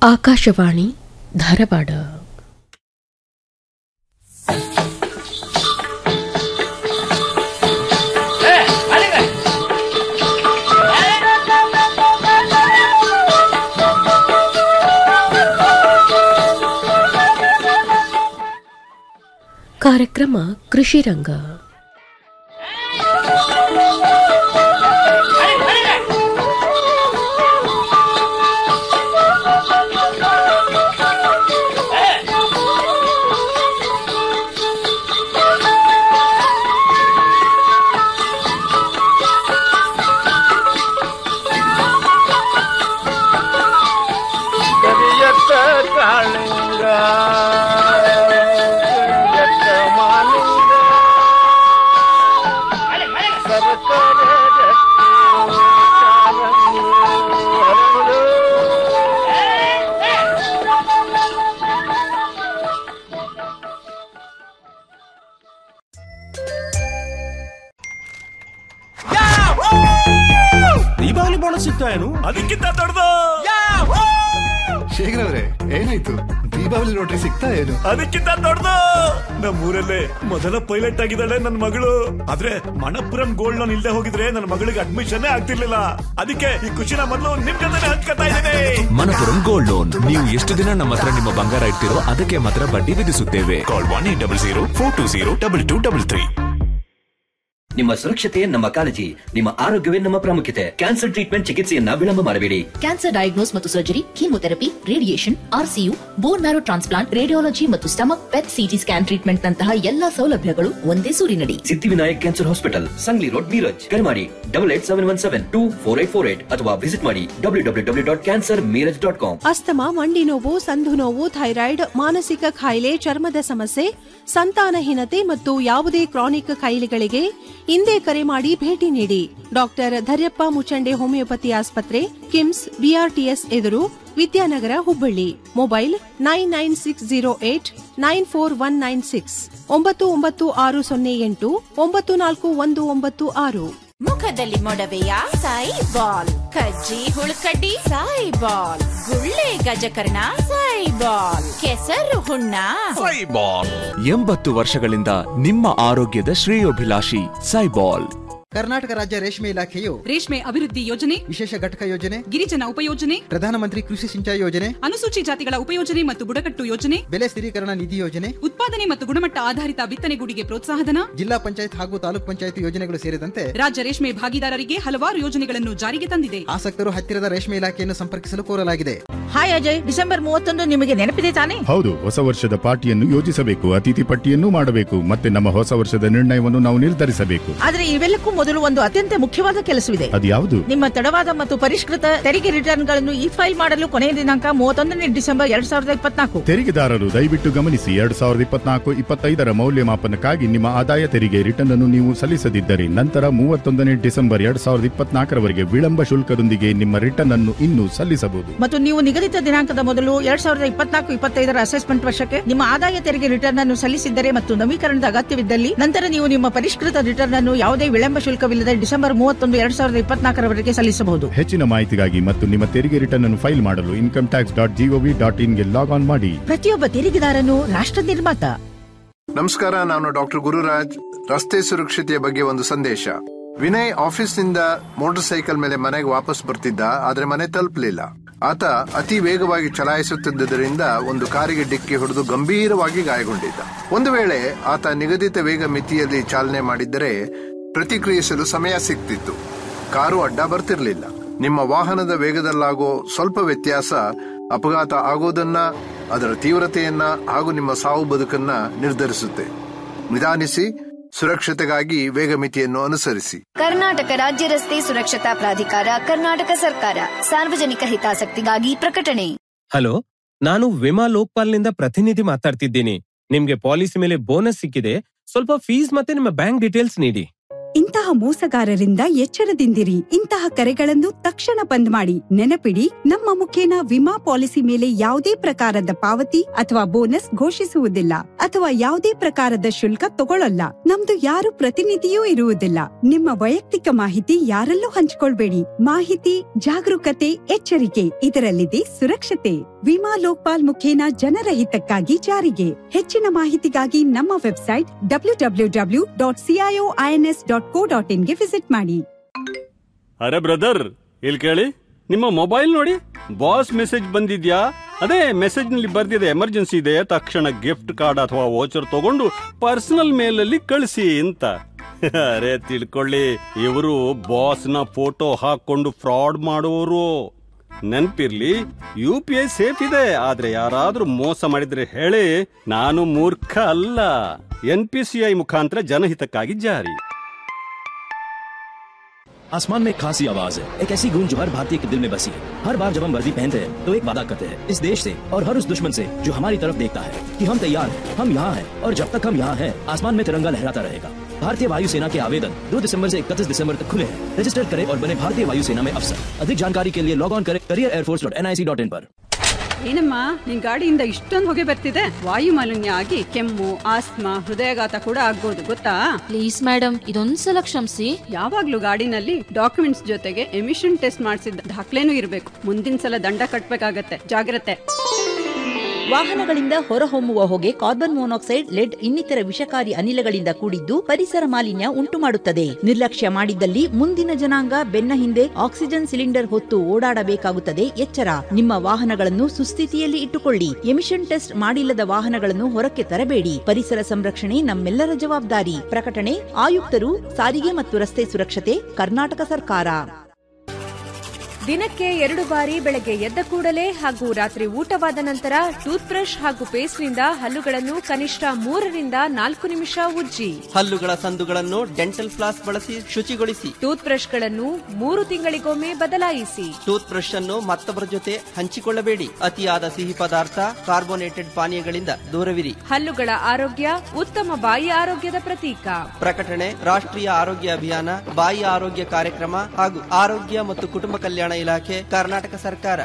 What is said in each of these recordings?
ಆಕಾಶವಾಣಿ ಧಾರವಾಡ ಕಾರ್ಯಕ್ರಮ ಕೃಷಿ ರಂಗ ಕರಿಯತ್ತ ಕಾಳಿಂಗ ಕರಿಯತ್ತ ಮಾಲಿಂಗ ಸರಕಾರ ದೀಪಾವಳಿ ಬೋನಸ್ ಸಿಗ್ತಾ ಏನು ಅದಕ್ಕಿಂತ ದೊಡ್ಡದು ಶೇಖರ್ ಅವ್ರೆ ಏನಾಯ್ತು ದೀಪಾವಳಿ ಲಾಟ್ರಿ ಸಿಗ್ತಾ ಏನು ಅದಕ್ಕಿಂತ ದೊಡ್ಡದು ನಮ್ಮೂರಲ್ಲೇ ಮೊದಲ ಪೈಲಟ್ ಆಗಿದ್ದಾಳೆ ನನ್ನ ಮಗಳು ಆದ್ರೆ ಮಣಪುರಂ ಗೋಲ್ಡ್ ಲೋನ್ ಇಲ್ದೆ ಹೋಗಿದ್ರೆ ನನ್ನ ಮಗಳಿಗೆ ಅಡ್ಮಿಷನ್ ಆಗ್ತಿರ್ಲಿಲ್ಲ ಅದಕ್ಕೆ ಈ ಖುಷಿನ ಮೊದಲು ನಿಮ್ ಜೊತೆ ಹಂಚ್ಕೊತಾ ಇದ್ದೇನೆ ಮಣಪುರಂ ಗೋಲ್ಡ್ ಲೋನ್ ನೀವು ಎಷ್ಟು ದಿನ ನಮ್ಮ ಹತ್ರ ನಿಮ್ಮ ಬಂಗಾರ ಇಡ್ತಿರೋ ಅದಕ್ಕೆ ಮಾತ್ರ ಬಡ್ಡಿ ವಿಧಿಸುತ್ತೇವೆ call one eight double zero four two zero double two double three ನಿಮ್ಮ ಸುರಕ್ಷತೆ ನಮ್ಮ ಕಾಳಜಿ ನಿಮ್ಮ ಆರೋಗ್ಯವೇ ನಮ್ಮ ಪ್ರಾಮುಖ್ಯತೆ ಕ್ಯಾನ್ಸರ್ ಟ್ರೀಟ್ಮೆಂಟ್ ಚಿಕಿತ್ಸೆಯನ್ನ ವಿಳಂಬ ಮಾಡಬೇಡಿ ಕ್ಯಾನ್ಸರ್ ಡಯಾಗ್ನೋಸ್ ಮತ್ತು surgery chemotherapy radiation RCU bone marrow transplant radiology ಮತ್ತು stomach PET CT scan treatment ನಂತಹ ಎಲ್ಲಾ ಸೌಲಭ್ಯಗಳು ಒಂದೇ ಸೂರಿನಡಿ Siddhivinayak cancer hospital Sangli road Miraj ಕರೆ ಮಾಡಿ double eight seven one seven two four eight four eight ಅಥವಾ ವಿಸಿಟ್ ಮಾಡಿ W W W dot cancer Miraj dot com asthma ಮಂಡಿ ನೋವು ಸಂಧು ನೋವು ಥೈರಾಯ್ಡ್ ಮಾನಸಿಕ ಕಾಯಿಲೆ ಚರ್ಮದ ಸಮಸ್ಯೆ ಸಂತಾನಹೀನತೆ ಮತ್ತು ಯಾವುದೇ ಕ್ರಾನಿಕ್ ಕಾಯಿಲೆಗಳಿಗೆ ಇಂದೇ ಕರೆ ಮಾಡಿ ಭೇಟಿ ನೀಡಿ ಡಾಕ್ಟರ್ ಧರ್ಯಪ್ಪ ಮುಚಂಡೆ ಹೋಮಿಯೋಪತಿ ಆಸ್ಪತ್ರೆ ಕಿಮ್ಸ್ ಬಿಆರ್ಟಿಎಸ್ ಎದುರು Vidyanagar Hubballi mobile nine nine six zero eight nine four one nine six ಒಂಬತ್ತು ಒಂಬತ್ತು ಆರು ಸೊನ್ನೆ ಎಂಟು ಒಂಬತ್ತು ನಾಲ್ಕು ಒಂದು ಒಂಬತ್ತು ಆರು ಮುಖದಲ್ಲಿ ಮೊಡವೆಯ ಸಾಯಿ ಬಾಲ್ ಕಜ್ಜಿ ಹುಳುಕಡ್ಡಿ ಸಾಯಿ ಬಾಲ್ ಗುಳ್ಳೆ ಗಜಕರ್ಣ ಸಾಯಿ ಬಾಲ್ ಕೆಸರು ಹುಣ್ಣ ಎಂಬತ್ತು ವರ್ಷಗಳಿಂದ ನಿಮ್ಮ ಆರೋಗ್ಯದ ಶ್ರೇಯೋಭಿಲಾಷಿ ಸೈಬಾಲ್ ಕರ್ನಾಟಕ ರಾಜ್ಯ ರೇಷ್ಮೆ ಇಲಾಖೆಯು ರೇಷ್ಮೆ ಅಭಿವೃದ್ಧಿ ಯೋಜನೆ ವಿಶೇಷ ಘಟಕ ಯೋಜನೆ ಗಿರಿಜನ ಉಪಯೋಜನೆ ಪ್ರಧಾನಮಂತ್ರಿ ಕೃಷಿ ಸಿಂಚಾಯಿ ಯೋಜನೆ ಅನುಸೂಚಿ ಜಾತಿಗಳ ಉಪಯೋಜನೆ ಮತ್ತು ಬುಡಕಟ್ಟು ಯೋಜನೆ ಬೆಲೆ ಸ್ಥಿರೀಕರಣ ನಿಧಿ ಯೋಜನೆ ಉತ್ಪಾದನೆ ಮತ್ತು ಗುಣಮಟ್ಟ ಆಧಾರಿತ ಬಿತ್ತನೆಗೂಡಿಗೆ ಪ್ರೋತ್ಸಾಹಧನ ಜಿಲ್ಲಾ ಪಂಚಾಯತ್ ಹಾಗೂ ತಾಲೂಕ್ ಪಂಚಾಯತ್ ಯೋಜನೆಗಳು ಸೇರಿದಂತೆ ರಾಜ್ಯ ರೇಷ್ಮೆ ಭಾಗಿದಾರರಿಗೆ ಹಲವಾರು ಯೋಜನೆಗಳನ್ನು ಜಾರಿಗೆ ತಂದಿದೆ ಆಸಕ್ತರು ಹತ್ತಿರದ ರೇಷ್ಮೆ ಇಲಾಖೆಯನ್ನು ಸಂಪರ್ಕಿಸಲು ಕೋರಲಾಗಿದೆ ಹಾಯ್ ಅಜಯ್ ಡಿಸೆಂಬರ್ ಮೂವತ್ತೊಂದು ನಿಮಗೆ ನೆನಪಿದೆ ತಾನೇ ಹೌದು ಹೊಸ ವರ್ಷದ ಪಾರ್ಟಿಯನ್ನು ಯೋಜಿಸಬೇಕು ಅತಿಥಿ ಪಟ್ಟಿಯನ್ನು ಮಾಡಬೇಕು ಮತ್ತೆ ನಮ್ಮ ಹೊಸ ವರ್ಷದ ನಿರ್ಣಯವನ್ನು ನಾವು ನಿರ್ಧರಿಸಬೇಕು ಆದ್ರೆ ಇವೆಲ್ಲಕ್ಕೂ ಮೊದಲು ಒಂದು ಅತ್ಯಂತ ಮುಖ್ಯವಾದ ಕೆಲಸವಿದೆ ಅದ್ಯಾವುದು ನಿಮ್ಮ ತಡವಾದ ಮತ್ತು ಪರಿಷ್ಕೃತ ತೆರಿಗೆ ರಿಟರ್ನ್ ಗಳನ್ನು ಇ ಫೈಲ್ ಮಾಡಲು ಕೊನೆಯ ದಿನಾಂಕ ಮೂವತ್ತೊಂದನೇ ಡಿಸೆಂಬರ್ ಎರಡ್ ಸಾವಿರದ ಇಪ್ಪತ್ನಾಲ್ಕು ತೆರಿಗೆದಾರರು ದಯವಿಟ್ಟು ಗಮನಿಸಿ ಎರಡ್ ಸಾವಿರದ ಇಪ್ಪತ್ನಾಲ್ಕು ಇಪ್ಪತ್ತೈದರ ಮೌಲ್ಯಮಾಪನಕ್ಕಾಗಿ ನಿಮ್ಮ ಆದಾಯ ತೆರಿಗೆ ರಿಟರ್ನ್ ಅನ್ನು ನೀವು ಸಲ್ಲಿಸದಿದ್ದರೆ ನಂತರ ಮೂವತ್ತೊಂದನೇ ಡಿಸೆಂಬರ್ ಎರಡ್ ಸಾವಿರದ ಇಪ್ಪತ್ನಾಲ್ಕರವರೆಗೆ ವಿಳಂಬ ಶುಲ್ಕದೊಂದಿಗೆ ನಿಮ್ಮ ರಿಟರ್ನ್ ಅನ್ನು ಇನ್ನೂ ಸಲ್ಲಿಸಬಹುದು ಮತ್ತು ನೀವು ನಿಗದಿತ ದಿನಾಂಕದ ಮೊದಲು ಎರಡ್ ಸಾವಿರದ ಇಪ್ಪತ್ನಾಲ್ಕು ಇಪ್ಪತ್ತೈದರ ಅಸೆಸ್ಮೆಂಟ್ ವರ್ಷಕ್ಕೆ ನಿಮ್ಮ ಆದಾಯ ತೆರಿಗೆ ರಿಟರ್ನ್ ಅನ್ನು ಸಲ್ಲಿಸಿದ್ದರೆ ಮತ್ತು ನವೀಕರಣದ ಅಗತ್ಯವಿದ್ದಲ್ಲಿ ನಂತರ ನೀವು ನಿಮ್ಮ ಪರಿಷ್ಕೃತ ರಿಟರ್ನ್ ಅನ್ನು ಯಾವುದೇ ವಿಳಂಬ ಶುಲ್ಕವಿಲ್ಲದೆ ಡಿಸೆಂಬರ್ ಮೂವತ್ತೊಂದು ಎರಡ್ ಸಾವಿರದ ಇಪ್ಪತ್ನಾಲ್ಕರವರೆಗೆ ಸಲ್ಲಿಸಬಹುದು ಹೆಚ್ಚಿನ ಮಾಹಿತಿಗಾಗಿ ಮತ್ತು ನಿಮ್ಮ ತೆರಿಗೆ ರಿಟರ್ನ್ ಅನ್ನು ಫೈಲ್ ಮಾಡಲು income tax dot GOV dot ಇನ್ಗೆ ಲಾಗ್ ಆನ್ ಮಾಡಿ ಪ್ರತಿಯೊಬ್ಬ ತೆರಿಗೆದಾರನು ರಾಷ್ಟ್ರ ನಿರ್ಮಾತ ನಮಸ್ಕಾರ ನಾನು ಡಾಕ್ಟರ್ ಗುರುರಾಜ್ ರಸ್ತೆ ಸುರಕ್ಷತೆಯ ಬಗ್ಗೆ ಒಂದು ಸಂದೇಶ ವಿನಯ್ ಆಫೀಸ್ನಿಂದ ಮೋಟಾರ್ ಸೈಕಲ್ ಮೇಲೆ ಮನೆಗೆ ವಾಪಸ್ ಬರ್ತಿದ್ದ ಆದ್ರೆ ಮನೆ ತಲುಪಲಿಲ್ಲ ಆತ ಅತಿ ವೇಗವಾಗಿ ಚಲಾಯಿಸುತ್ತಿದ್ದರಿಂದ ಒಂದು ಕಾರಿಗೆ ಡಿಕ್ಕಿ ಹೊಡೆದು ಗಂಭೀರವಾಗಿ ಗಾಯಗೊಂಡಿದ್ದ ಒಂದು ವೇಳೆ ಆತ ನಿಗದಿತ ವೇಗ ಮಿತಿಯಲ್ಲಿ ಚಾಲನೆ ಮಾಡಿದ್ದರೆ ಪ್ರತಿಕ್ರಿಯಿಸಲು ಸಮಯ ಸಿಗ್ತಿತ್ತು ಕಾರು ಅಡ್ಡ ಬರ್ತಿರ್ಲಿಲ್ಲ ನಿಮ್ಮ ವಾಹನದ ವೇಗದಲ್ಲಾಗೋ ಸ್ವಲ್ಪ ವ್ಯತ್ಯಾಸ ಅಪಘಾತ ಆಗೋದನ್ನ ಅದರ ತೀವ್ರತೆಯನ್ನ ಹಾಗೂ ನಿಮ್ಮ ಸಾವು ಬದುಕನ್ನ ನಿರ್ಧರಿಸುತ್ತೆ ನಿಧಾನಿಸಿ ಸುರಕ್ಷತೆಗಾಗಿ ವೇಗ ಮಿತಿಯನ್ನು ಅನುಸರಿಸಿ ಕರ್ನಾಟಕ ರಾಜ್ಯ ರಸ್ತೆ ಸುರಕ್ಷತಾ ಪ್ರಾಧಿಕಾರ ಕರ್ನಾಟಕ ಸರ್ಕಾರ ಸಾರ್ವಜನಿಕ ಹಿತಾಸಕ್ತಿಗಾಗಿ ಪ್ರಕಟಣೆ ಹಲೋ ನಾನು ವಿಮಾ ಲೋಕ್ಪಾಲ್ನಿಂದ ಪ್ರತಿನಿಧಿ ಮಾತಾಡ್ತಿದ್ದೀನಿ ನಿಮ್ಗೆ ಪಾಲಿಸಿ ಮೇಲೆ ಬೋನಸ್ ಸಿಕ್ಕಿದೆ ಸ್ವಲ್ಪ ಫೀಸ್ ಮತ್ತೆ ನಿಮ್ಮ ಬ್ಯಾಂಕ್ ಡೀಟೇಲ್ಸ್ ನೀಡಿ ಇಂತಹ ಮೋಸಗಾರರಿಂದ ಎಚ್ಚರದಿಂದಿರಿ ಇಂತಹ ಕರೆಗಳನ್ನು ತಕ್ಷಣ ಬಂದ್ ಮಾಡಿ ನೆನಪಿಡಿ ನಮ್ಮ ಮುಖೇನ ವಿಮಾ ಪಾಲಿಸಿ ಮೇಲೆ ಯಾವುದೇ ಪ್ರಕಾರದ ಪಾವತಿ ಅಥವಾ ಬೋನಸ್ ಘೋಷಿಸುವುದಿಲ್ಲ ಅಥವಾ ಯಾವುದೇ ಪ್ರಕಾರದ ಶುಲ್ಕ ತಗೊಳ್ಳಲ್ಲ ನಮ್ದು ಯಾರು ಪ್ರತಿನಿಧಿಯೂ ಇರುವುದಿಲ್ಲ ನಿಮ್ಮ ವೈಯಕ್ತಿಕ ಮಾಹಿತಿ ಯಾರಲ್ಲೂ ಹಂಚಿಕೊಳ್ಬೇಡಿ ಮಾಹಿತಿ ಜಾಗರೂಕತೆ ಎಚ್ಚರಿಕೆ ಇದರಲ್ಲಿದೆ ಸುರಕ್ಷತೆ ವಿಮಾ ಲೋಕ್ಪಾಲ್ ಮುಖೇನ ಜನರ ಹಿತಕ್ಕಾಗಿ ಜಾರಿಗೆ ಹೆಚ್ಚಿನ ಮಾಹಿತಿಗಾಗಿ ನಮ್ಮ website W W W dot CIO INS dot co dot ಇನ್ಗೆ ವಿಸಿಟ್ ಮಾಡಿ ಅರೆ ಬ್ರದರ್ ಇಲ್ಲಿ ಕೇಳಿ ನಿಮ್ಮ ಮೊಬೈಲ್ ನೋಡಿ ಬಾಸ್ ಮೆಸೇಜ್ ಬಂದಿದ್ಯಾ ಅದೇ ಮೆಸೇಜ್ ನಲ್ಲಿ ಬರ್ದಿದೆ ಎಮರ್ಜೆನ್ಸಿ ಇದೆ ತಕ್ಷಣ ಗಿಫ್ಟ್ ಕಾರ್ಡ್ ಅಥವಾ ವೋಚರ್ ತಗೊಂಡು ಪರ್ಸನಲ್ ಮೇಲಲ್ಲಿ ಕಳಿಸಿ ಅಂತ ಅರೆ ತಿಳ್ಕೊಳ್ಳಿ ಇವರು ಬಾಸ್ ನ ಫೋಟೋ ಹಾಕೊಂಡು ಫ್ರಾಡ್ ಮಾಡುವವರು ನೆನ್ಪಿರ್ಲಿ ಯು ಪಿ ಐ ಸೇಫ್ ಇದೆ ಆದ್ರೆ ಯಾರಾದ್ರೂ ಮೋಸ ಮಾಡಿದ್ರೆ ಹೇಳಿ ನಾನು ಮೂರ್ಖ ಅಲ್ಲ ಎನ್ ಪಿ ಸಿ ಐ ಮುಖಾಂತರ ಜನಹಿತಕ್ಕಾಗಿ ಜಾರಿ आसमान में एक खासी आवाज है एक ऐसी गूंज जो हर भारतीय के दिल में बसी है हर बार जब हम वर्दी पहनते हैं तो एक वादा करते हैं इस देश से और हर उस दुश्मन से जो हमारी तरफ देखता है कि हम तैयार हैं हम यहाँ हैं और जब तक हम यहाँ हैं आसमान में तिरंगा लहराता रहेगा भारतीय वायुसेना के आवेदन 2 दिसंबर से 31 दिसंबर तक खुले हैं रजिस्टर करें और बने भारतीय वायुसेना में अफसर अधिक जानकारी के लिए लॉग ऑन करें career air force dot N I C dot in पर ಏನಮ್ಮ ನಿನ್ ಗಾಡಿಯಿಂದ ಇಷ್ಟೊಂದು ಹೊಗೆ ಬರ್ತಿದೆ ವಾಯು ಮಾಲಿನ್ಯ ಆಗಿ ಕೆಮ್ಮು ಆಸ್ತಮಾ ಹೃದಯಾಘಾತ ಕೂಡ ಆಗ್ಬೋದು ಗೊತ್ತಾ ಪ್ಲೀಸ್ ಮೇಡಮ್ ಇದೊಂದ್ಸಲ ಕ್ಷಮಿಸಿ ಯಾವಾಗ್ಲೂ ಗಾಡಿನಲ್ಲಿ ಡಾಕ್ಯುಮೆಂಟ್ಸ್ ಜೊತೆಗೆ ಎಮಿಷನ್ ಟೆಸ್ಟ್ ಮಾಡಿಸಿದ ದಾಖಲೆನೂ ಇರಬೇಕು ಮುಂದಿನ ಸಲ ದಂಡ ಕಟ್ಬೇಕಾಗತ್ತೆ ಜಾಗ್ರತೆ ವಾಹನಗಳಿಂದ ಹೊರಹೊಮ್ಮುವ ಹೊಗೆ ಕಾರ್ಬನ್ ಮೊನಾಕ್ಸೈಡ್ ಲೆಡ್ ಇನ್ನಿತರ ವಿಷಕಾರಿ ಅನಿಲಗಳಿಂದ ಕೂಡಿದ್ದು ಪರಿಸರ ಮಾಲಿನ್ಯ ಉಂಟು ಮಾಡುತ್ತದೆ ನಿರ್ಲಕ್ಷ್ಯ ಮಾಡಿದ್ದಲ್ಲಿ ಮುಂದಿನ ಜನಾಂಗ ಬೆನ್ನ ಹಿಂದೆ ಆಕ್ಸಿಜನ್ ಸಿಲಿಂಡರ್ ಹೊತ್ತು ಓಡಾಡಬೇಕಾಗುತ್ತದೆ ಎಚ್ಚರ ನಿಮ್ಮ ವಾಹನಗಳನ್ನು ಸುಸ್ಥಿತಿಯಲ್ಲಿ ಇಟ್ಟುಕೊಳ್ಳಿ ಎಮಿಷನ್ ಟೆಸ್ಟ್ ಮಾಡಿಲ್ಲದ ವಾಹನಗಳನ್ನು ಹೊರಕ್ಕೆ ತರಬೇಡಿ ಪರಿಸರ ಸಂರಕ್ಷಣೆ ನಮ್ಮೆಲ್ಲರ ಜವಾಬ್ದಾರಿ ಪ್ರಕಟಣೆ ಆಯುಕ್ತರು ಸಾರಿಗೆ ಮತ್ತು ರಸ್ತೆ ಸುರಕ್ಷತೆ ಕರ್ನಾಟಕ ಸರ್ಕಾರ ದಿನಕ್ಕೆ ಎರಡು ಬಾರಿ ಬೆಳಗ್ಗೆ ಎದ್ದ ಕೂಡಲೇ ಹಾಗೂ ರಾತ್ರಿ ಊಟವಾದ ನಂತರ ಟೂತ್ ಬ್ರಷ್ ಹಾಗೂ ಪೇಸ್ಟ್ನಿಂದ ಹಲ್ಲುಗಳನ್ನು ಕನಿಷ್ಠ ಮೂರರಿಂದ ನಾಲ್ಕು ನಿಮಿಷ ಉಜ್ಜಿ ಹಲ್ಲುಗಳ ಸಂದುಗಳನ್ನು ಡೆಂಟಲ್ ಫ್ಲಾಸ್ ಬಳಸಿ ಶುಚಿಗೊಳಿಸಿ ಟೂತ್ ಬ್ರಷ್ಗಳನ್ನು ಮೂರು ತಿಂಗಳಿಗೊಮ್ಮೆ ಬದಲಾಯಿಸಿ ಟೂತ್ ಬ್ರಷ್ ಅನ್ನು ಮತ್ತೊಬ್ಬರ ಜೊತೆ ಹಂಚಿಕೊಳ್ಳಬೇಡಿ ಅತಿಯಾದ ಸಿಹಿ ಪದಾರ್ಥ ಕಾರ್ಬೋನೇಟೆಡ್ ಪಾನೀಯಗಳಿಂದ ದೂರವಿರಿ ಹಲ್ಲುಗಳ ಆರೋಗ್ಯ ಉತ್ತಮ ಬಾಯಿ ಆರೋಗ್ಯದ ಪ್ರತೀಕ ಪ್ರಕಟಣೆ ರಾಷ್ಟ್ರೀಯ ಆರೋಗ್ಯ ಅಭಿಯಾನ ಬಾಯಿ ಆರೋಗ್ಯ ಕಾರ್ಯಕ್ರಮ ಹಾಗೂ ಆರೋಗ್ಯ ಮತ್ತು ಕುಟುಂಬ ಕಲ್ಯಾಣ ಇಲಾಖೆ ಕರ್ನಾಟಕ ಸರ್ಕಾರ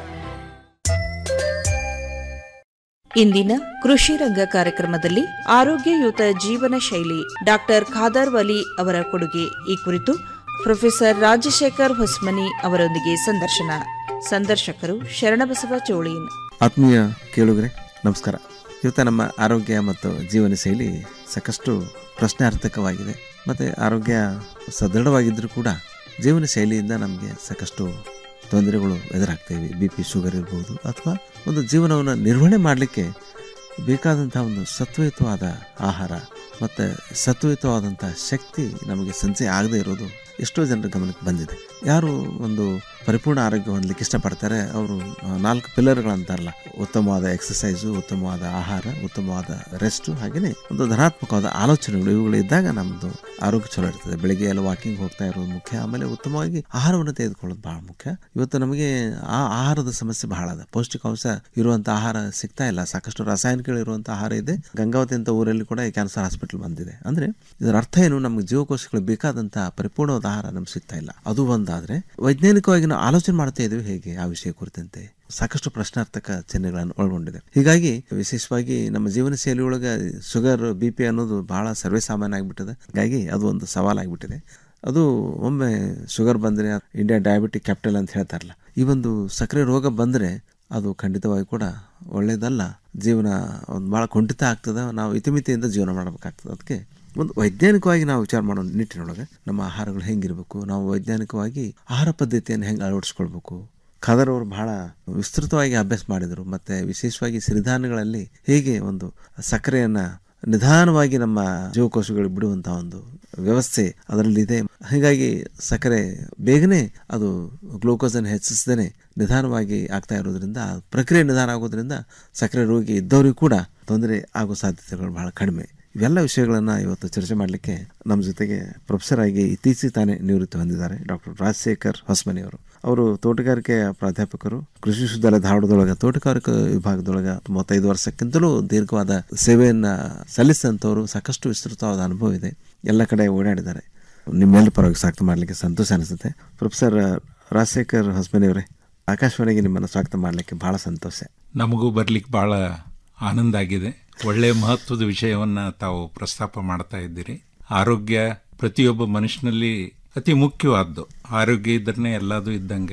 ಇಂದಿನ ಕೃಷಿ ರಂಗ ಕಾರ್ಯಕ್ರಮದಲ್ಲಿ ಆರೋಗ್ಯಯುತ ಜೀವನ ಶೈಲಿ ಡಾಕ್ಟರ್ ಖಾದರ್ ವಲಿ ಅವರ ಕೊಡುಗೆ ಈ ಕುರಿತು ಪ್ರೊಫೆಸರ್ ರಾಜಶೇಖರ್ ಹೊಸ್ಮನಿ ಅವರೊಂದಿಗೆ ಸಂದರ್ಶನ ಸಂದರ್ಶಕರು ಶರಣಬಸವ ಚೋಳೀನ್ ಆತ್ಮೀಯ ಕೇಳುಗರೆ ನಮಸ್ಕಾರ ಇವತ್ತು ನಮ್ಮ ಆರೋಗ್ಯ ಮತ್ತು ಜೀವನ ಶೈಲಿ ಸಾಕಷ್ಟು ಪ್ರಶ್ನಾರ್ಥಕವಾಗಿದೆ ಮತ್ತು ಆರೋಗ್ಯ ಸದೃಢವಾಗಿದ್ದರೂ ಕೂಡ ಜೀವನ ಶೈಲಿಯಿಂದ ನಮಗೆ ಸಾಕಷ್ಟು ತೊಂದರೆಗಳು ಎದುರಾಗ್ತವೆ ಬಿ ಪಿ ಶುಗರ್ ಇರ್ಬೋದು ಅಥವಾ ಒಂದು ಜೀವನವನ್ನು ನಿರ್ವಹಣೆ ಮಾಡಲಿಕ್ಕೆ ಬೇಕಾದಂಥ ಒಂದು ಸತ್ವಯುತವಾದ ಆಹಾರ ಮತ್ತು ಸತ್ವಯುತವಾದಂಥ ಶಕ್ತಿ ನಮಗೆ ಸಂಚಯ ಆಗದೇ ಇರೋದು ಎಷ್ಟೋ ಜನರ ಗಮನಕ್ಕೆ ಬಂದಿದೆ ಯಾರು ಒಂದು ಪರಿಪೂರ್ಣ ಆರೋಗ್ಯ ಹೊಂದಲಿಕ್ಕೆ ಇಷ್ಟಪಡ್ತಾರೆ ಅವರು ನಾಲ್ಕು ಪಿಲ್ಲರ್ಗಳಂತಾರಲ್ಲ ಉತ್ತಮವಾದ ಎಕ್ಸಸೈಸು ಉತ್ತಮವಾದ ಆಹಾರ ಉತ್ತಮವಾದ ರೆಸ್ಟು ಹಾಗೆಯೇ ಒಂದು ಧನಾತ್ಮಕವಾದ ಆಲೋಚನೆಗಳು ಇವುಗಳು ಇದ್ದಾಗ ನಮ್ಮದು ಆರೋಗ್ಯ ಚಲೋ ಇರ್ತದೆ ಬೆಳಿಗ್ಗೆ ಎಲ್ಲ ವಾಕಿಂಗ್ ಹೋಗ್ತಾ ಇರೋದು ಮುಖ್ಯ ಆಮೇಲೆ ಉತ್ತಮವಾಗಿ ಆಹಾರವನ್ನು ತೆಗೆದುಕೊಳ್ಳೋದು ಬಹಳ ಮುಖ್ಯ ಇವತ್ತು ನಮಗೆ ಆ ಆಹಾರದ ಸಮಸ್ಯೆ ಬಹಳ ಅದ ಪೌಷ್ಟಿಕಾಂಶ ಇರುವಂಥ ಆಹಾರ ಸಿಗ್ತಾ ಇಲ್ಲ ಸಾಕಷ್ಟು ರಾಸಾಯನಿಕಗಳು ಇರುವಂಥ ಆಹಾರ ಇದೆ ಗಂಗಾವತಿ ಅಂತ ಊರಲ್ಲಿ ಕೂಡ ಈ ಕ್ಯಾನ್ಸರ್ ಹಾಸ್ಪಿಟಲ್ ಬಂದಿದೆ ಅಂದ್ರೆ ಇದರ ಅರ್ಥ ಏನು ನಮಗೆ ಜೀವಕೋಶಗಳು ಬೇಕಾದಂಥ ಪರಿಪೂರ್ಣವಾದ ಆಹಾರ ನಮ್ಗೆ ಸಿಗ್ತಾ ಇಲ್ಲ ಅದು ಒಂದಾದ್ರೆ ವೈಜ್ಞಾನಿಕವಾಗಿ ನಾವು ಆಲೋಚನೆ ಮಾಡ್ತಾ ಇದ್ದೀವಿ ಹೇಗೆ ಆ ವಿಷಯ ಕುರಿತಂತೆ ಸಾಕಷ್ಟು ಪ್ರಶ್ನಾರ್ಥಕ ಚಿಹ್ನೆಗಳನ್ನು ಒಳಗೊಂಡಿದೆ ಹೀಗಾಗಿ ವಿಶೇಷವಾಗಿ ನಮ್ಮ ಜೀವನ ಶೈಲಿ ಒಳಗೆ ಶುಗರ್ ಬಿ ಪಿ ಅನ್ನೋದು ಬಹಳ ಸರ್ವೇ ಸಾಮಾನ್ಯ ಆಗಿಬಿಟ್ಟಿದೆ ಹೀಗಾಗಿ ಅದು ಒಂದು ಸವಾಲಾಗಿಬಿಟ್ಟಿದೆ ಅದು ಒಮ್ಮೆ ಶುಗರ್ ಬಂದರೆ ಇಂಡಿಯಾ ಡಯಾಬಿಟಿಕ್ ಕ್ಯಾಪಿಟಲ್ ಅಂತ ಹೇಳ್ತಾರಲ್ಲ ಈ ಒಂದು ಸಕ್ಕರೆ ರೋಗ ಬಂದರೆ ಅದು ಖಂಡಿತವಾಗಿ ಕೂಡ ಒಳ್ಳೆಯದಲ್ಲ ಜೀವನ ಒಂದು ಭಾಳ ಕುಂಠಿತ ಆಗ್ತದೆ ನಾವು ಇತಿಮಿತಿಯಿಂದ ಜೀವನ ಮಾಡಬೇಕಾಗ್ತದೆ ಅದಕ್ಕೆ ಒಂದು ವೈಜ್ಞಾನಿಕವಾಗಿ ನಾವು ವಿಚಾರ ಮಾಡೋ ನಿಟ್ಟಿನೊಳಗೆ ನಮ್ಮ ಆಹಾರಗಳು ಹೆಂಗಿರಬೇಕು ನಾವು ವೈಜ್ಞಾನಿಕವಾಗಿ ಆಹಾರ ಪದ್ಧತಿಯನ್ನು ಹೆಂಗೆ ಅಳವಡಿಸ್ಕೊಳ್ಬೇಕು ಖಾದರ್ ಅವರು ಬಹಳ ವಿಸ್ತೃತವಾಗಿ ಅಭ್ಯಾಸ ಮಾಡಿದರು ಮತ್ತು ವಿಶೇಷವಾಗಿ ಸಿರಿಧಾನ್ಯಗಳಲ್ಲಿ ಹೇಗೆ ಒಂದು ಸಕ್ಕರೆಯನ್ನು ನಿಧಾನವಾಗಿ ನಮ್ಮ ಜೀವಕೋಶಗಳಿಗೆ ಬಿಡುವಂಥ ಒಂದು ವ್ಯವಸ್ಥೆ ಅದರಲ್ಲಿದೆ ಹೀಗಾಗಿ ಸಕ್ಕರೆ ಬೇಗನೆ ಅದು ಗ್ಲೂಕೋಸನ್ನು ಹೆಚ್ಚಿಸದೇ ನಿಧಾನವಾಗಿ ಆಗ್ತಾ ಇರೋದ್ರಿಂದ ಆ ಪ್ರಕ್ರಿಯೆ ನಿಧಾನ ಆಗೋದ್ರಿಂದ ಸಕ್ಕರೆ ರೋಗಿ ಇದ್ದವರಿಗೂ ಕೂಡ ತೊಂದರೆ ಆಗೋ ಸಾಧ್ಯತೆಗಳು ಬಹಳ ಕಡಿಮೆ ಇವೆಲ್ಲ ವಿಷಯಗಳನ್ನು ಇವತ್ತು ಚರ್ಚೆ ಮಾಡಲಿಕ್ಕೆ ನಮ್ಮ ಜೊತೆಗೆ ಪ್ರೊಫೆಸರ್ ಆಗಿ ಇತ್ತೀಚೆಗೆ ತಾನೇ ನಿವೃತ್ತಿ ಹೊಂದಿದ್ದಾರೆ ಡಾಕ್ಟರ್ ರಾಜಶೇಖರ್ ಹೊಸ್ಮನಿ ಅವರು ಅವರು ತೋಟಗಾರಿಕೆಯ ಪ್ರಾಧ್ಯಾಪಕರು ಕೃಷಿ ವಿಶ್ವವಿದ್ಯಾಲಯ ಧಾರವಾಡದೊಳಗೆ ತೋಟಗಾರಿಕೆ ವಿಭಾಗದೊಳಗೆ ಮೂವತ್ತೈದು ವರ್ಷಕ್ಕಿಂತಲೂ ದೀರ್ಘವಾದ ಸೇವೆಯನ್ನು ಸಲ್ಲಿಸಿದಂಥವರು ಸಾಕಷ್ಟು ವಿಸ್ತೃತವಾದ ಅನುಭವ ಇದೆ ಎಲ್ಲ ಕಡೆ ಓಡಾಡಿದ್ದಾರೆ ನಿಮ್ಮೆಲ್ಲ ಪರವಾಗಿ ಸ್ವಾಗತ ಮಾಡಲಿಕ್ಕೆ ಸಂತೋಷ ಅನಿಸುತ್ತೆ ಪ್ರೊಫೆಸರ್ ರಾಜಶೇಖರ್ ಹೊಸ್ಮನಿ ಅವರೇ ಆಕಾಶವಾಣಿಗೆ ನಿಮ್ಮನ್ನು ಸ್ವಾಗತ ಮಾಡಲಿಕ್ಕೆ ಬಹಳ ಸಂತೋಷ ನಮಗೂ ಬರ್ಲಿಕ್ಕೆ ಬಹಳ ಆನಂದ ಆಗಿದೆ ಒಳ್ಳೆಯ ಮಹತ್ವದ ವಿಷಯವನ್ನ ತಾವು ಪ್ರಸ್ತಾಪ ಮಾಡ್ತಾ ಇದ್ದೀರಿ ಆರೋಗ್ಯ ಪ್ರತಿಯೊಬ್ಬ ಮನುಷ್ಯನಲ್ಲಿ ಅತಿ ಮುಖ್ಯವಾದ್ದು ಆರೋಗ್ಯ ಇದ್ರೇ ಎಲ್ಲದೂ ಇದ್ದಂಗೆ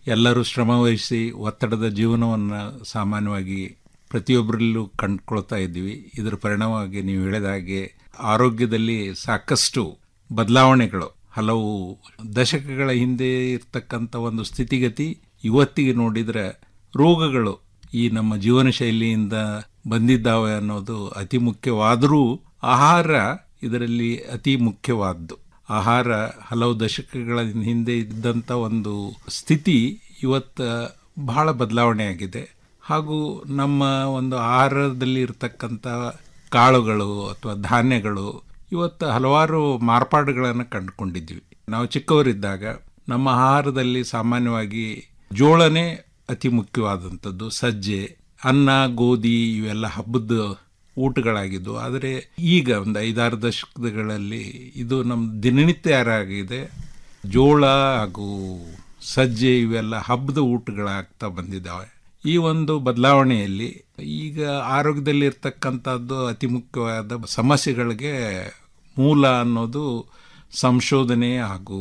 ಎಲ್ಲರೂ ಶ್ರಮವಹಿಸಿ ಒತ್ತಡದ ಜೀವನವನ್ನು ಸಾಮಾನ್ಯವಾಗಿ ಪ್ರತಿಯೊಬ್ಬರಲ್ಲೂ ಕಂಡುಕೊಳ್ತಾ ಇದ್ದೀವಿ ಇದರ ಪರಿಣಾಮವಾಗಿ ನೀವು ಹೇಳಿದ ಹಾಗೆ ಆರೋಗ್ಯದಲ್ಲಿ ಸಾಕಷ್ಟು ಬದಲಾವಣೆಗಳು ಹಲವು ದಶಕಗಳ ಹಿಂದೆ ಇರ್ತಕ್ಕಂಥ ಒಂದು ಸ್ಥಿತಿಗತಿ ಇವತ್ತಿಗೆ ನೋಡಿದರೆ ರೋಗಗಳು ಈ ನಮ್ಮ ಜೀವನ ಶೈಲಿಯಿಂದ ಬಂದಿದ್ದಾವೆ ಅನ್ನೋದು ಅತಿ ಮುಖ್ಯವಾದರೂ ಆಹಾರ ಇದರಲ್ಲಿ ಅತಿ ಮುಖ್ಯವಾದ್ದು ಆಹಾರ ಹಲವು ದಶಕಗಳ ಹಿಂದೆ ಇದ್ದಂಥ ಒಂದು ಸ್ಥಿತಿ ಇವತ್ತು ಬಹಳ ಬದಲಾವಣೆ ಆಗಿದೆ ಹಾಗೂ ನಮ್ಮ ಒಂದು ಆಹಾರದಲ್ಲಿ ಇರತಕ್ಕಂಥ ಕಾಳುಗಳು ಅಥವಾ ಧಾನ್ಯಗಳು ಇವತ್ತು ಹಲವಾರು ಮಾರ್ಪಾಡುಗಳನ್ನು ಕಂಡುಕೊಂಡಿದ್ವಿ ನಾವು ಚಿಕ್ಕವರಿದ್ದಾಗ ನಮ್ಮ ಆಹಾರದಲ್ಲಿ ಸಾಮಾನ್ಯವಾಗಿ ಜೋಳನೇ ಅತಿ ಮುಖ್ಯವಾದಂಥದ್ದು ಸಜ್ಜೆ ಅನ್ನ ಗೋಧಿ ಇವೆಲ್ಲ ಹಬ್ಬದ ಊಟಗಳಾಗಿದ್ದು ಆದರೆ ಈಗ ಒಂದು ಐದಾರು ದಶಕಗಳಲ್ಲಿ ಇದು ನಮ್ಮ ದಿನನಿತ್ಯ ಆಗಿದೆ ಜೋಳ ಹಾಗೂ ಸಜ್ಜೆ ಇವೆಲ್ಲ ಹಬ್ಬದ ಊಟಗಳಾಗ್ತಾ ಬಂದಿದ್ದಾವೆ ಈ ಒಂದು ಬದಲಾವಣೆಯಲ್ಲಿ ಈಗ ಆರೋಗ್ಯದಲ್ಲಿ ಇರ್ತಕ್ಕಂಥದ್ದು ಅತಿ ಮುಖ್ಯವಾದ ಸಮಸ್ಯೆಗಳಿಗೆ ಮೂಲ ಅನ್ನೋದು ಸಂಶೋಧನೆ ಹಾಗೂ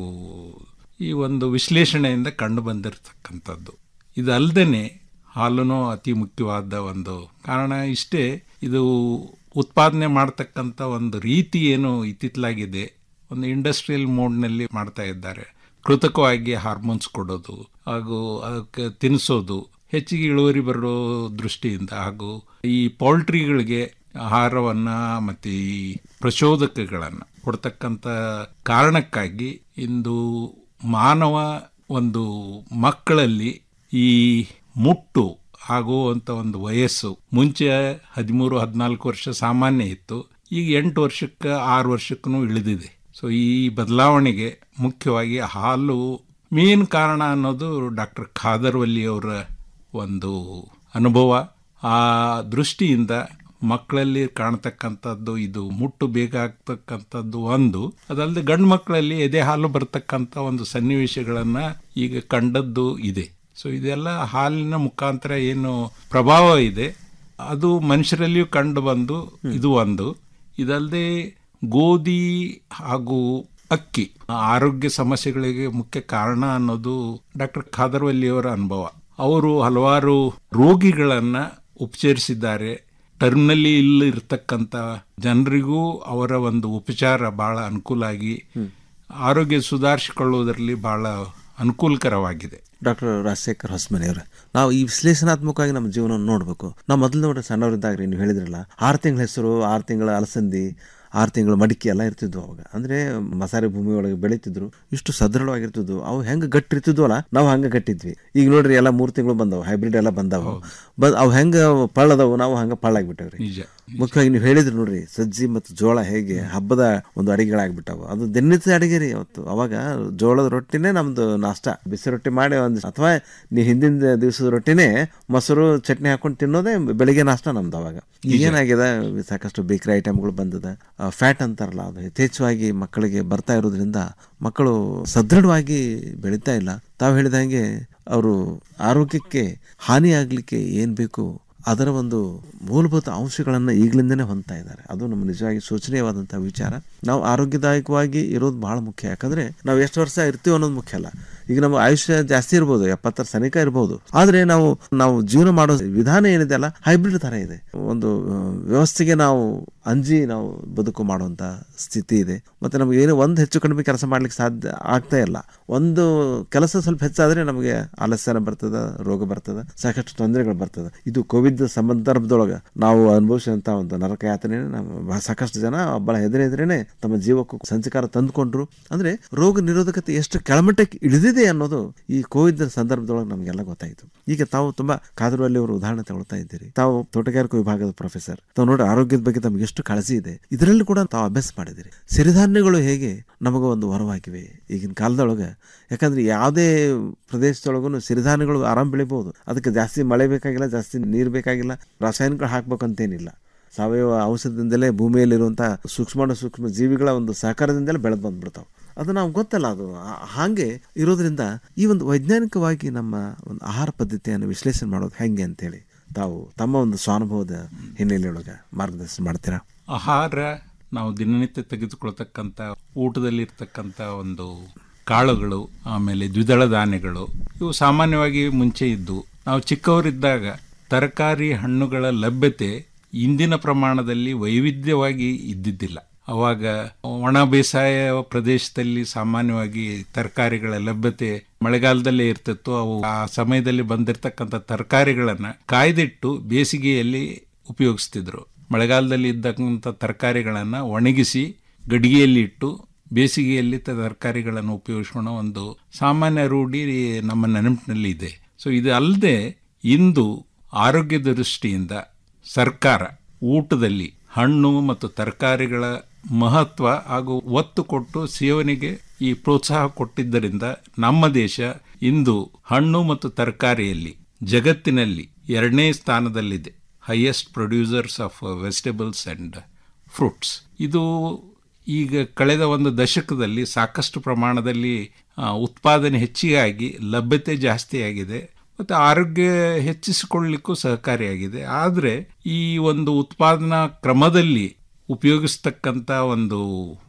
ಈ ಒಂದು ವಿಶ್ಲೇಷಣೆಯಿಂದ ಕಂಡು ಬಂದಿರತಕ್ಕಂಥದ್ದು ಇದಲ್ಲದೆ ಹಾಲೂ ಅತಿ ಮುಖ್ಯವಾದ ಒಂದು ಕಾರಣ ಇಷ್ಟೇ ಇದು ಉತ್ಪಾದನೆ ಮಾಡ್ತಕ್ಕಂಥ ಒಂದು ರೀತಿ ಏನು ಇತ್ತಿತ್ತಲಾಗಿದೆ ಒಂದು ಇಂಡಸ್ಟ್ರಿಯಲ್ ಮೋಡ್ನಲ್ಲಿ ಮಾಡ್ತಾ ಇದ್ದಾರೆ ಕೃತಕವಾಗಿ ಹಾರ್ಮೋನ್ಸ್ ಕೊಡೋದು ಹಾಗೂ ಅದಕ್ಕೆ ತಿನ್ನಿಸೋದು ಹೆಚ್ಚಿಗೆ ಇಳುವರಿ ಬರೋ ದೃಷ್ಟಿಯಿಂದ ಹಾಗೂ ಈ ಪೌಲ್ಟ್ರಿಗಳಿಗೆ ಆಹಾರವನ್ನ ಮತ್ತು ಈ ಪ್ರಚೋದಕಗಳನ್ನು ಕೊಡ್ತಕ್ಕಂಥ ಕಾರಣಕ್ಕಾಗಿ ಇಂದು ಮಾನವ ಒಂದು ಮಕ್ಕಳಲ್ಲಿ ಈ ಮುಟ್ಟು ಆಗುವಂಥ ಒಂದು ವಯಸ್ಸು ಮುಂಚೆ ಹದಿಮೂರು ಹದಿನಾಲ್ಕು ವರ್ಷ ಸಾಮಾನ್ಯ ಇತ್ತು ಈಗ ಎಂಟು ವರ್ಷಕ್ಕೆ ಆರು ವರ್ಷಕ್ಕೂ ಇಳಿದಿದೆ ಸೊ ಈ ಬದಲಾವಣೆಗೆ ಮುಖ್ಯವಾಗಿ ಹಾಲು ಮೇನ್ ಕಾರಣ ಅನ್ನೋದು ಡಾಕ್ಟರ್ ಖಾದರ್ವಲ್ಲಿ ಅವರ ಒಂದು ಅನುಭವ ಆ ದೃಷ್ಟಿಯಿಂದ ಮಕ್ಕಳಲ್ಲಿ ಕಾಣ್ತಕ್ಕಂಥದ್ದು ಇದು ಮುಟ್ಟು ಬೇಕಾಗ್ತಕ್ಕಂಥದ್ದು ಒಂದು ಅದಲ್ಲದೆ ಗಂಡು ಮಕ್ಕಳಲ್ಲಿ ಎದೆ ಹಾಲು ಬರ್ತಕ್ಕಂಥ ಒಂದು ಸನ್ನಿವೇಶಗಳನ್ನು ಈಗ ಕಂಡದ್ದು ಇದೆ ಸೊ ಇದೆಲ್ಲ ಹಾಲಿನ ಮುಖಾಂತರ ಏನು ಪ್ರಭಾವ ಇದೆ ಅದು ಮನುಷ್ಯರಲ್ಲಿಯೂ ಕಂಡು ಬಂದು ಇದು ಒಂದು ಇದಲ್ಲದೆ ಗೋಧಿ ಹಾಗೂ ಅಕ್ಕಿ ಆರೋಗ್ಯ ಸಮಸ್ಯೆಗಳಿಗೆ ಮುಖ್ಯ ಕಾರಣ ಅನ್ನೋದು ಡಾಕ್ಟರ್ ಖಾದರ್ವಲ್ಲಿಯವರ ಅನುಭವ ಅವರು ಹಲವಾರು ರೋಗಿಗಳನ್ನ ಉಪಚರಿಸಿದ್ದಾರೆ ಟರ್ಮ್ನಲ್ಲಿ ಇಲ್ಲ ಇರ್ತಕ್ಕಂಥ ಜನರಿಗೂ ಅವರ ಒಂದು ಉಪಚಾರ ಬಹಳ ಅನುಕೂಲ ಆಗಿ ಆರೋಗ್ಯ ಸುಧಾರಿಸಿಕೊಳ್ಳುವುದರಲ್ಲಿ ಬಹಳ ಅನುಕೂಲಕರವಾಗಿದೆ ಡಾಕ್ಟರ್ ರಾಜಶೇಖರ್ ಹೊಸಮನಿ ಅವರ ನಾವು ಈ ವಿಶ್ಲೇಷಣಾತ್ಮಕವಾಗಿ ನಮ್ಮ ಜೀವನ ನೋಡಬೇಕು ನಾವು ಮೊದಲು ನೋಡಿ ಸಣ್ಣವರಿದ್ದಾಗ್ರಿ ನೀವು ಹೇಳಿದ್ರಲ್ಲ ಆರು ತಿಂಗಳ ಹೆಸರು ಆರು ತಿಂಗಳ ಅಲಸಂದಿ ಆರು ತಿಂಗಳು ಮಡಿಕೆ ಎಲ್ಲ ಇರ್ತಿದ್ವು ಅವಾಗ ಅಂದ್ರೆ ಮಸಾರೆ ಭೂಮಿ ಒಳಗೆ ಬೆಳೀತಿದ್ರು ಇಷ್ಟು ಸದೃಢವಾಗಿರ್ತಿದ್ವು ಅವು ಹೆಂಗೆ ಗಟ್ಟಿರ್ತಿದ್ವಲ್ಲ ನಾವು ಹಂಗೆ ಗಟ್ಟಿದ್ವಿ ಈಗ ನೋಡ್ರಿ ಎಲ್ಲ ಮೂರು ತಿಂಗಳು ಬಂದವು ಹೈಬ್ರಿಡ್ ಎಲ್ಲ ಬಂದವು ಬಂದ್ ಅವು ಹೆಂಗೆ ಪಳ್ಳದವು ನಾವು ಹಂಗೆ ಪಳ್ಳಾಗ್ಬಿಟ್ಟವ್ರಿ ನಿಜ ಮುಖ್ಯವಾಗಿ ನೀವು ಹೇಳಿದ್ರಿ ನೋಡ್ರಿ ಸಜ್ಜಿ ಮತ್ತು ಜೋಳ ಹೇಗೆ ಹಬ್ಬದ ಒಂದು ಅಡಿಗೆಗಳಾಗ್ಬಿಟ್ಟವು ಅದು ದಿನನಿತ್ಯ ಅಡಿಗೆ ರೀ ಅವತ್ತು ಅವಾಗ ಜೋಳದ ರೊಟ್ಟಿನೇ ನಮ್ದು ನಾಷ್ಟ ಬಿಸಿ ರೊಟ್ಟಿ ಮಾಡಿ ಒಂದು ಅಥವಾ ನೀ ಹಿಂದಿನ ದಿವಸದ ರೊಟ್ಟಿನೇ ಮೊಸರು ಚಟ್ನಿ ಹಾಕೊಂಡು ತಿನ್ನೋದೇ ಬೆಳಿಗ್ಗೆ ನಾಷ್ಟ ನಮ್ದು ಅವಾಗ ಈಗೇನಾಗಿದೆ ಸಾಕಷ್ಟು ಬೇಕರಿ ಐಟಮ್ಗಳು ಬಂದದ ಫ್ಯಾಟ್ ಅಂತಾರಲ್ಲ ಅದು ಯಥೇಚ್ಛವಾಗಿ ಮಕ್ಕಳಿಗೆ ಬರ್ತಾ ಇರೋದ್ರಿಂದ ಮಕ್ಕಳು ಸದೃಢವಾಗಿ ಬೆಳೀತಾ ಇಲ್ಲ ತಾವು ಹೇಳಿದಂಗೆ ಅವರು ಆರೋಗ್ಯಕ್ಕೆ ಹಾನಿ ಆಗ್ಲಿಕ್ಕೆ ಏನ್ ಬೇಕು ಅದರ ಒಂದು ಮೂಲಭೂತ ಅಂಶಗಳನ್ನು ಈಗಲಿಂದನೇ ಹೊಂದ್ತಾ ಇದ್ದಾರೆ ಅದು ನಮ್ಮ ನಿಜವಾಗಿ ಶೋಚನೀಯವಾದಂತಹ ವಿಚಾರ ನಾವು ಆರೋಗ್ಯದಾಯಕವಾಗಿ ಇರೋದು ಬಹಳ ಮುಖ್ಯ ಯಾಕಂದ್ರೆ ನಾವು ಎಷ್ಟು ವರ್ಷ ಇರ್ತೀವಿ ಅನ್ನೋದು ಮುಖ್ಯ ಅಲ್ಲ ಈಗ ನಮ್ಮ ಆಯುಷ್ಯ ಜಾಸ್ತಿ ಇರ್ಬೋದು ಎಪ್ಪತ್ತರ ಸನಿಕ ಇರ್ಬೋದು ಆದ್ರೆ ನಾವು ನಾವು ಜೀವನ ಮಾಡೋ ವಿಧಾನ ಏನಿದೆ ಅಲ್ಲ ಹೈಬ್ರಿಡ್ ತರ ಇದೆ ಒಂದು ಆ, ವ್ಯವಸ್ಥೆಗೆ ನಾವು ಅಂಜಿ ನಾವು ಬದುಕು ಮಾಡುವಂತ ಸ್ಥಿತಿ ಇದೆ ಮತ್ತೆ ನಮ್ಗೆ ಏನು ಒಂದು ಹೆಚ್ಚು ಕಡಿಮೆ ಕೆಲಸ ಮಾಡ್ಲಿಕ್ಕೆ ಸಾಧ್ಯ ಆಗ್ತಾ ಇಲ್ಲ ಒಂದು ಕೆಲಸ ಸ್ವಲ್ಪ ಹೆಚ್ಚಾದ್ರೆ ನಮಗೆ ಆಲಸ್ಯನ ಬರ್ತದ ರೋಗ ಬರ್ತದ ಸಾಕಷ್ಟು ತೊಂದರೆಗಳು ಬರ್ತದೆ ಇದು ಕೋವಿಡ್ ಸಂದರ್ಭದೊಳಗೆ ನಾವು ಅನುಭವಿಸಿದಂತ ಒಂದು ನರಕ ಯಾತನೆ ನಮ್ಮ ಸಾಕಷ್ಟು ಜನ ಒಬ್ಬಳ ಹೆದರಿ ಹೆದರೇನೆ ತಮ್ಮ ಜೀವಕ್ಕೂ ಸಂಚಕಾರ ತಂದುಕೊಂಡ್ರು ಅಂದ್ರೆ ರೋಗ ನಿರೋಧಕತೆ ಎಷ್ಟು ಕೆಳಮಟ್ಟಕ್ಕೆ ಇಳಿದಿದೆ ಅನ್ನೋದು ಈ ಕೋವಿಡ್ ಸಂದರ್ಭದೊಳಗೆ ನಮಗೆಲ್ಲ ಗೊತ್ತಾಯಿತು ಈಗ ತಾವು ತುಂಬಾ ಕಾದರುವಲ್ಲಿ ಅವರು ಉದಾಹರಣೆ ತಗೊಳ್ತಾ ಇದ್ದೀರಿ ತಾವು ತೋಟಗಾರಿಕಾ ವಿಭಾಗದ ಪ್ರೊಫೆಸರ್ ತಾವು ನೋಡಿ ಆರೋಗ್ಯದ ಬಗ್ಗೆ ತಮಗೆ ಎಷ್ಟು ಕಾಳಜಿ ಇದೆ ಇದರಲ್ಲಿ ಕೂಡ ತಾವು ಅಭ್ಯಾಸ ಮಾಡಿದಿರಿ ಸಿರಿಧಾನ್ಯಗಳು ಹೇಗೆ ನಮಗ ಒಂದು ವರವಾಗಿವೆ ಈಗಿನ ಕಾಲದೊಳಗೆ ಯಾಕಂದ್ರೆ ಯಾವುದೇ ಪ್ರದೇಶದೊಳಗೂ ಸಿರಿಧಾನ್ಯಗಳು ಆರಾಮ್ ಬೆಳಿಬಹುದು ಅದಕ್ಕೆ ಜಾಸ್ತಿ ಮಳೆ ಬೇಕಾಗಿಲ್ಲ ಜಾಸ್ತಿ ನೀರು ಬೇಕಾಗಿಲ್ಲ ರಾಸಾಯನಿಕಗಳು ಹಾಕ್ಬೇಕಂತೇನಿಲ್ಲ ಸಾವಯವ ಔಷಧದಿಂದಲೇ ಭೂಮಿಯಲ್ಲಿರುವಂತಹ ಸೂಕ್ಷ್ಮಾಣು ಸೂಕ್ಷ್ಮ ಜೀವಿಗಳ ಒಂದು ಸಹಕಾರದಿಂದಲೇ ಬೆಳೆದು ಬಂದ್ಬಿಡ್ತಾವೆ ಅದು ನಾವು ಗೊತ್ತಲ್ಲ ಅದು ಆ- ಹಾಗೆ ಇರೋದ್ರಿಂದ ಈ ಒಂದು ವೈಜ್ಞಾನಿಕವಾಗಿ ನಮ್ಮ ಒಂದು ಆಹಾರ ಪದ್ಧತಿಯನ್ನು ವಿಶ್ಲೇಷಣೆ ಮಾಡೋದು ಹೆಂಗೆ ಅಂತೇಳಿ ತಾವು ತಮ್ಮ ಒಂದು ಸ್ವಾನುಭವದ ಹಿನ್ನೆಲೆಯೊಳಗೆ ಮಾರ್ಗದರ್ಶನ ಮಾಡ್ತೀರಾ ಆಹಾರ ನಾವು ದಿನನಿತ್ಯ ತೆಗೆದುಕೊಳ್ತಕ್ಕಂಥ ಊಟದಲ್ಲಿ ಇರ್ತಕ್ಕಂಥ ಒಂದು ಕಾಳುಗಳು ಆಮೇಲೆ ದ್ವಿದಳ ಧಾನ್ಯಗಳು ಇವು ಸಾಮಾನ್ಯವಾಗಿ ಮುಂಚೆ ಇದ್ದು ನಾವು ಚಿಕ್ಕವರಿದ್ದಾಗ ತರಕಾರಿ ಹಣ್ಣುಗಳ ಲಭ್ಯತೆ ಇಂದಿನ ಪ್ರಮಾಣದಲ್ಲಿ ವೈವಿಧ್ಯವಾಗಿ ಇದ್ದಿದ್ದಿಲ್ಲ ಅವಾಗ ಒಣ ಬೇಸಾಯ ಪ್ರದೇಶದಲ್ಲಿ ಸಾಮಾನ್ಯವಾಗಿ ತರಕಾರಿಗಳ ಲಭ್ಯತೆ ಮಳೆಗಾಲದಲ್ಲೇ ಇರ್ತಿತ್ತು ಅವು ಆ ಸಮಯದಲ್ಲಿ ಬಂದಿರತಕ್ಕಂಥ ತರಕಾರಿಗಳನ್ನ ಕಾಯ್ದಿಟ್ಟು ಬೇಸಿಗೆಯಲ್ಲಿ ಉಪಯೋಗಿಸ್ತಿದ್ರು ಮಳೆಗಾಲದಲ್ಲಿ ಇದ್ದಕ್ಕಂಥ ತರಕಾರಿಗಳನ್ನ ಒಣಗಿಸಿ ಗಡಿಗೆಯಲ್ಲಿ ಇಟ್ಟು ಬೇಸಿಗೆಯಲ್ಲಿ ತರಕಾರಿಗಳನ್ನು ಉಪಯೋಗಿಸೋಣ ಒಂದು ಸಾಮಾನ್ಯ ರೂಢಿ ನಮ್ಮ ನೆನಪಿನಲ್ಲಿ ಇದೆ ಸೊ ಇದು ಅಲ್ಲದೆ ಇಂದು ಆರೋಗ್ಯದ ದೃಷ್ಟಿಯಿಂದ ಸರ್ಕಾರ ಊಟದಲ್ಲಿ ಹಣ್ಣು ಮತ್ತು ತರಕಾರಿಗಳ ಮಹತ್ವ ಹಾಗೂ ಒತ್ತು ಕೊಟ್ಟು ಸೇವನೆಗೆ ಈ ಪ್ರೋತ್ಸಾಹ ಕೊಟ್ಟಿದ್ದರಿಂದ ನಮ್ಮ ದೇಶ ಇಂದು ಹಣ್ಣು ಮತ್ತು ತರಕಾರಿಯಲ್ಲಿ ಜಗತ್ತಿನಲ್ಲಿ ಎರಡನೇ ಸ್ಥಾನದಲ್ಲಿದೆ highest producers of vegetables and fruits ಇದು ಈಗ ಕಳೆದ ಒಂದು ದಶಕದಲ್ಲಿ ಸಾಕಷ್ಟು ಪ್ರಮಾಣದಲ್ಲಿ ಆ, ಉತ್ಪಾದನೆ ಹೆಚ್ಚಿಗೆ ಆಗಿ ಲಭ್ಯತೆ ಜಾಸ್ತಿ ಆಗಿದೆ ಮತ್ತು ಆರೋಗ್ಯ ಹೆಚ್ಚಿಸಿಕೊಳ್ಳಲಿಕ್ಕೂ ಸಹಕಾರಿಯಾಗಿದೆ ಆದರೆ ಈ ಒಂದು ಉತ್ಪಾದನಾ ಕ್ರಮದಲ್ಲಿ ಉಪಯೋಗಿಸ್ತಕ್ಕಂಥ ಒಂದು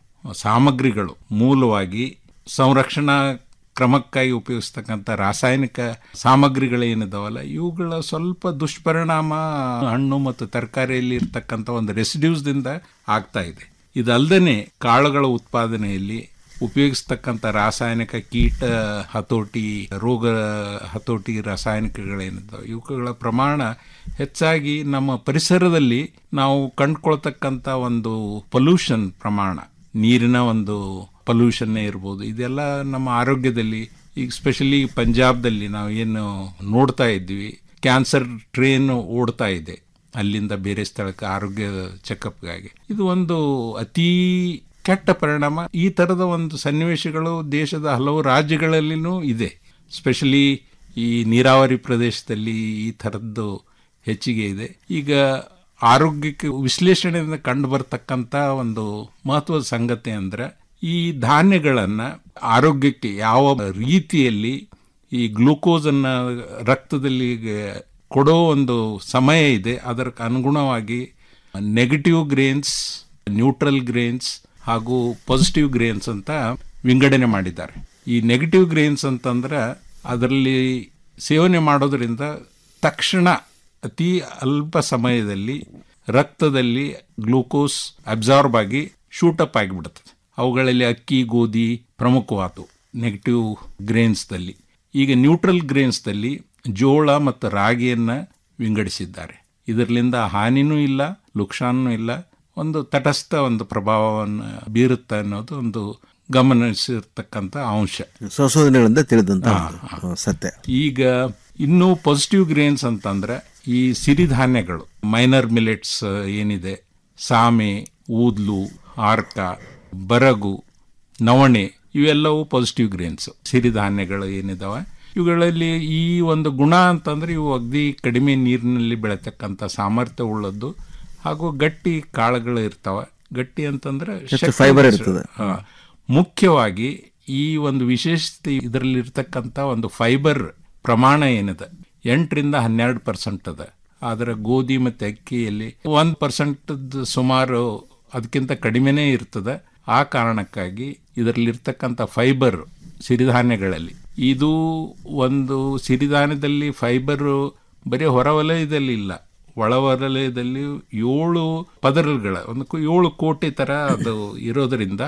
ಸಾಮಗ್ರಿಗಳು ಮೂಲವಾಗಿ ಸಂರಕ್ಷಣಾ ಕ್ರಮಕ್ಕಾಗಿ ಉಪಯೋಗಿಸ್ತಕ್ಕಂಥ ರಾಸಾಯನಿಕ ಸಾಮಗ್ರಿಗಳೇನಿದಾವಲ್ಲ ಇವುಗಳ ಸ್ವಲ್ಪ ದುಷ್ಪರಿಣಾಮ ಹಣ್ಣು ಮತ್ತು ತರಕಾರಿಯಲ್ಲಿ ಇರ್ತಕ್ಕಂಥ ಒಂದು ರೆಸಿಡ್ಯೂಸ್ದಿಂದ ಆಗ್ತಾ ಇದೆ ಇದಲ್ಲದೆ ಕಾಳುಗಳ ಉತ್ಪಾದನೆಯಲ್ಲಿ ಉಪಯೋಗಿಸ್ತಕ್ಕಂಥ ರಾಸಾಯನಿಕ ಕೀಟ ಹತೋಟಿ ರೋಗ ಹತೋಟಿ ರಾಸಾಯನಿಕಗಳೇನಿದ್ದಾವೆ ಇವುಗಳ ಪ್ರಮಾಣ ಹೆಚ್ಚಾಗಿ ನಮ್ಮ ಪರಿಸರದಲ್ಲಿ ನಾವು ಕಂಡುಕೊಳ್ತಕ್ಕಂಥ ಒಂದು ಪೊಲ್ಯೂಷನ್ ಪ್ರಮಾಣ ನೀರಿನ ಒಂದು ಪೊಲ್ಯೂಷನ್ನೇ ಇರ್ಬೋದು ಇದೆಲ್ಲ ನಮ್ಮ ಆರೋಗ್ಯದಲ್ಲಿ ಈಗ ಸ್ಪೆಷಲಿ ಪಂಜಾಬ್ದಲ್ಲಿ ನಾವು ಏನು ನೋಡ್ತಾ ಇದ್ವಿ ಕ್ಯಾನ್ಸರ್ ಟ್ರೇನ್ ಓಡ್ತಾ ಇದೆ ಅಲ್ಲಿಂದ ಬೇರೆ ಸ್ಥಳಕ್ಕೆ ಆರೋಗ್ಯ ಚೆಕಪ್ಗಾಗಿ ಇದು ಒಂದು ಅತೀ ಕೆಟ್ಟ ಪರಿಣಾಮ ಈ ಥರದ ಒಂದು ಸನ್ನಿವೇಶಗಳು ದೇಶದ ಹಲವು ರಾಜ್ಯಗಳಲ್ಲಿನೂ ಇದೆ ಸ್ಪೆಷಲಿ ಈ ನೀರಾವರಿ ಪ್ರದೇಶದಲ್ಲಿ ಈ ಥರದ್ದು ಹೆಚ್ಚಿಗೆ ಇದೆ ಈಗ ಆರೋಗ್ಯಕ್ಕೆ ವಿಶ್ಲೇಷಣೆಯಿಂದ ಕಂಡು ಬರ್ತಕ್ಕಂಥ ಒಂದು ಮಹತ್ವದ ಸಂಗತಿ ಅಂದ್ರೆ ಈ ಧಾನ್ಯಗಳನ್ನ ಆರೋಗ್ಯಕ್ಕೆ ಯಾವ ರೀತಿಯಲ್ಲಿ ಈ ಗ್ಲೂಕೋಸ್ ಅನ್ನ ರಕ್ತದಲ್ಲಿ ಕೊಡೋ ಒಂದು ಸಮಯ ಇದೆ ಅದರ ಅನುಗುಣವಾಗಿ ನೆಗೆಟಿವ್ ಗ್ರೇನ್ಸ್ ನ್ಯೂಟ್ರಲ್ ಗ್ರೇನ್ಸ್ ಹಾಗೂ ಪಾಸಿಟಿವ್ ಗ್ರೇನ್ಸ್ ಅಂತ ವಿಂಗಡಣೆ ಮಾಡಿದ್ದಾರೆ ಈ ನೆಗೆಟಿವ್ ಗ್ರೇನ್ಸ್ ಅಂತಂದ್ರೆ ಅದರಲ್ಲಿ ಸೇವನೆ ಮಾಡೋದ್ರಿಂದ ತಕ್ಷಣ ಅತಿ ಅಲ್ಪ ಸಮಯದಲ್ಲಿ ರಕ್ತದಲ್ಲಿ ಗ್ಲೂಕೋಸ್ ಅಬ್ಸಾರ್ಬ್ ಆಗಿ ಶೂಟಪ್ ಆಗಿಬಿಡುತ್ತದೆ ಅವುಗಳಲ್ಲಿ ಅಕ್ಕಿ ಗೋಧಿ ಪ್ರಮುಖವಾದವು ನೆಗೆಟಿವ್ ಗ್ರೇನ್ಸ್ದಲ್ಲಿ ಈಗ ನ್ಯೂಟ್ರಲ್ ಗ್ರೇನ್ಸ್ದಲ್ಲಿ ಜೋಳ ಮತ್ತು ರಾಗಿಯನ್ನ ವಿಂಗಡಿಸಿದ್ದಾರೆ ಇದರಿಂದ ಹಾನಿನೂ ಇಲ್ಲ ಲುಕ್ಷಾನೂ ಇಲ್ಲ ಒಂದು ತಟಸ್ಥ ಒಂದು ಪ್ರಭಾವವನ್ನು ಬೀರುತ್ತೆ ಅನ್ನೋದು ಒಂದು ಗಮನಿಸಿರ್ತಕ್ಕಂಥ ಅಂಶ ಸಂಶೋಧನೆಗಳಿಂದ ತಿಳಿದಂತ ಹಾ, ಒಂದು ಸತ್ಯ ಈಗ ಇನ್ನು ಪಾಸಿಟಿವ್ ಗ್ರೇನ್ಸ್ ಅಂತಂದ್ರೆ ಈ ಸಿರಿಧಾನ್ಯಗಳು ಮೈನರ್ ಮಿಲೆಟ್ಸ್ ಏನಿದೆ ಸಾಮೆ ಊದ್ಲು ಆರ್ಕ ಬರಗು ನವಣೆ ಇವೆಲ್ಲವೂ ಪಾಸಿಟಿವ್ ಗ್ರೇನ್ಸ್ ಸಿರಿಧಾನ್ಯಗಳು ಏನಿದಾವೆ ಇವುಗಳಲ್ಲಿ ಈ ಒಂದು ಗುಣ ಅಂತಂದ್ರೆ ಇವು ಅಗದಿ ಕಡಿಮೆ ನೀರಿನಲ್ಲಿ ಬೆಳೆತಕ್ಕಂಥ ಸಾಮರ್ಥ್ಯ ಉಳ್ಳದ್ದು ಹಾಗೂ ಗಟ್ಟಿ ಕಾಳುಗಳು ಇರ್ತಾವೆ ಗಟ್ಟಿ ಅಂತಂದ್ರೆ ಹೆಚ್ಚು ಶಕ್ತಿ fiber ಹೆಚ್ಚು. ಇರ್ತದೆ. ಹಾ. ಮುಖ್ಯವಾಗಿ ಈ ಒಂದು ವಿಶೇಷತೆ ಇದರಲ್ಲಿ ಇರ್ತಕ್ಕಂಥ ಒಂದು ಫೈಬರ್ ಪ್ರಮಾಣ ಏನಿದೆ ಎಂಟರಿಂದ ಹನ್ನೆರಡು ಪರ್ಸೆಂಟ್ ಅದ ಆದರೆ ಗೋಧಿ ಮತ್ತು ಅಕ್ಕಿಯಲ್ಲಿ ಒಂದು ಪರ್ಸೆಂಟ್ ಸುಮಾರು ಅದಕ್ಕಿಂತ ಕಡಿಮೆನೇ ಇರ್ತದೆ ಆ ಕಾರಣಕ್ಕಾಗಿ ಇದರಲ್ಲಿರ್ತಕ್ಕಂಥ ಫೈಬರ್ ಸಿರಿಧಾನ್ಯಗಳಲ್ಲಿ ಇದು ಒಂದು ಸಿರಿಧಾನ್ಯದಲ್ಲಿ ಫೈಬರ್ ಬರೀ ಹೊರವಲಯದಲ್ಲಿ ಇಲ್ಲ ಒಳವಲಯದಲ್ಲಿ ಏಳು ಪದರಗಳ ಒಂದು ಕು- ಏಳು ಕೋಟಿ ತರ ಅದು ಇರೋದರಿಂದ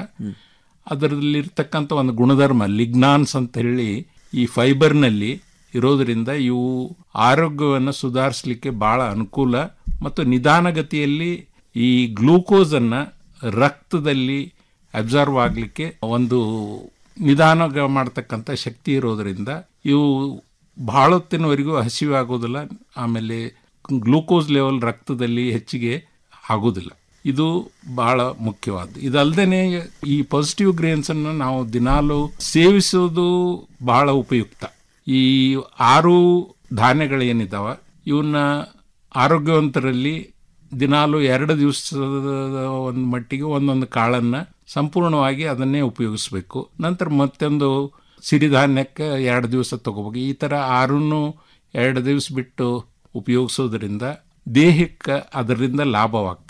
ಅದರಲ್ಲಿರ್ತಕ್ಕಂಥ ಒಂದು ಗುಣಧರ್ಮ ಲಿಗ್ನಾನ್ಸ್ ಅಂತ ಹೇಳಿ ಈ ಫೈಬರ್ನಲ್ಲಿ ಇರೋದರಿಂದ ಇವು ಆರೋಗ್ಯವನ್ನು ಸುಧಾರಿಸಲಿಕ್ಕೆ ಬಹಳ ಅನುಕೂಲ ಮತ್ತು ನಿಧಾನಗತಿಯಲ್ಲಿ ಈ ಗ್ಲೂಕೋಸ್ ಅನ್ನ ರಕ್ತದಲ್ಲಿ ಅಬ್ಸರ್ವ್ ಆಗಲಿಕ್ಕೆ ಒಂದು ನಿಧಾನ ಮಾಡ್ತಕ್ಕಂಥ ಶಕ್ತಿ ಇರೋದರಿಂದ ಇವು ಬಹಳ ಹೊತ್ತಿನವರೆಗೂ ಹಸಿವೆ ಆಗೋದಿಲ್ಲ ಆಮೇಲೆ ಗ್ಲೂಕೋಸ್ ಲೆವೆಲ್ ರಕ್ತದಲ್ಲಿ ಹೆಚ್ಚಿಗೆ ಆಗೋದಿಲ್ಲ ಇದು ಬಹಳ ಮುಖ್ಯವಾದ್ದು ಇದಲ್ದೇನೆ ಈ ಪಾಸಿಟಿವ್ ಗ್ರೇನ್ಸ್ ಅನ್ನು ನಾವು ದಿನಾಲು ಸೇವಿಸೋದು ಬಹಳ ಉಪಯುಕ್ತ ಈ ಆರು ಧಾನ್ಯಗಳೇನಿದಾವ ಇವನ್ನ ಆರೋಗ್ಯವಂತರಲ್ಲಿ ದಿನಾಲು ಎರಡು ದಿವಸದ ಒಂದು ಮಟ್ಟಿಗೆ ಒಂದೊಂದು ಕಾಳನ್ನ ಸಂಪೂರ್ಣವಾಗಿ ಅದನ್ನೇ ಉಪಯೋಗಿಸ್ಬೇಕು ನಂತರ ಮತ್ತೊಂದು ಸಿರಿಧಾನ್ಯಕ್ಕೆ ಎರಡು ದಿವಸ ತಗೋಬೇಕು ಈ ಥರ ಆರನ್ನು ಎರಡು ದಿವಸ ಬಿಟ್ಟು ಉಪಯೋಗಿಸೋದ್ರಿಂದ ದೇಹಕ್ಕೆ ಅದರಿಂದ ಲಾಭವಾಗ್ತದೆ